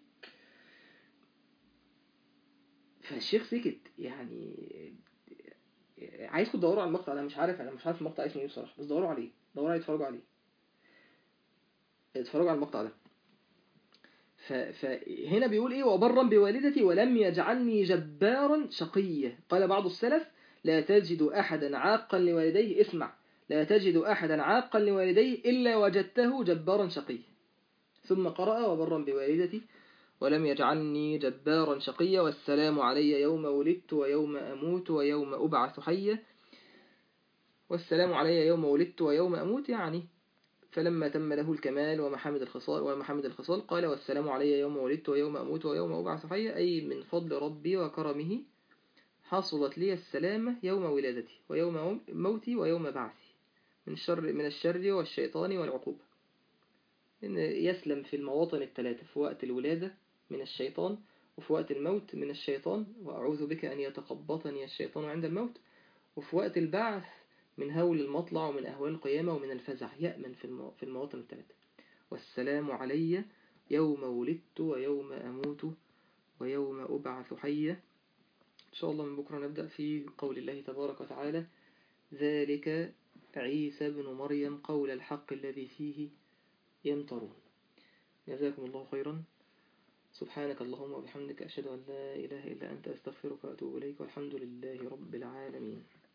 A: فالشيخ سكت يعني عايزكم تدوروا على المقطع ده مش عارف انا مش عارف المقطع اسمه ايه بصراحه بس دوروا عليه دوروا عليه اتفرجوا عليه اتفرجوا على المقطع ده ف... فهنا بيقول ايه وبرا بوالدتي ولم يجعلني جبارا شقيا قال بعض السلف لا تجد احدا عاقا لوالديه اسمع لا تجد احدا عاقا لوالديه الا وجدته جبارا شقيا ثم قرأ وبرا بوالدتي ولم يجعلني جبارا شقيا والسلام علي يوم ولدت ويوم أموت ويوم أبعث حيا والسلام علي يوم ولدت ويوم أموت يعني فلما تم له الكمال ومحامد الخصال ومحامد الخصال قال والسلام علي يوم ولدت ويوم أموت ويوم أبعث حيا أي من فضل ربي وكرمه حصلت لي السلامة يوم ولادتي ويوم موتي ويوم بعثي من الشر من الشر والشيطان والعقوبة إن يسلم في المواطن الثلاثة في وقت الولادة من الشيطان وفي وقت الموت من الشيطان وأعوذ بك أن يتقبطني الشيطان عند الموت وفي وقت البعث من هول المطلع ومن أهوال القيامة ومن الفزع يأمن في المواطن الثلاثة والسلام علي يوم ولدت ويوم أموت ويوم أبعث حيا إن شاء الله من بكرة نبدأ في قول الله تبارك وتعالى ذلك عيسى بن مريم قول الحق الذي فيه يمترون جزاكم الله خيرا سبحانك اللهم وبحمدك أشهد أن لا إله إلا أنت أستغفرك وأتوب إليك والحمد لله رب العالمين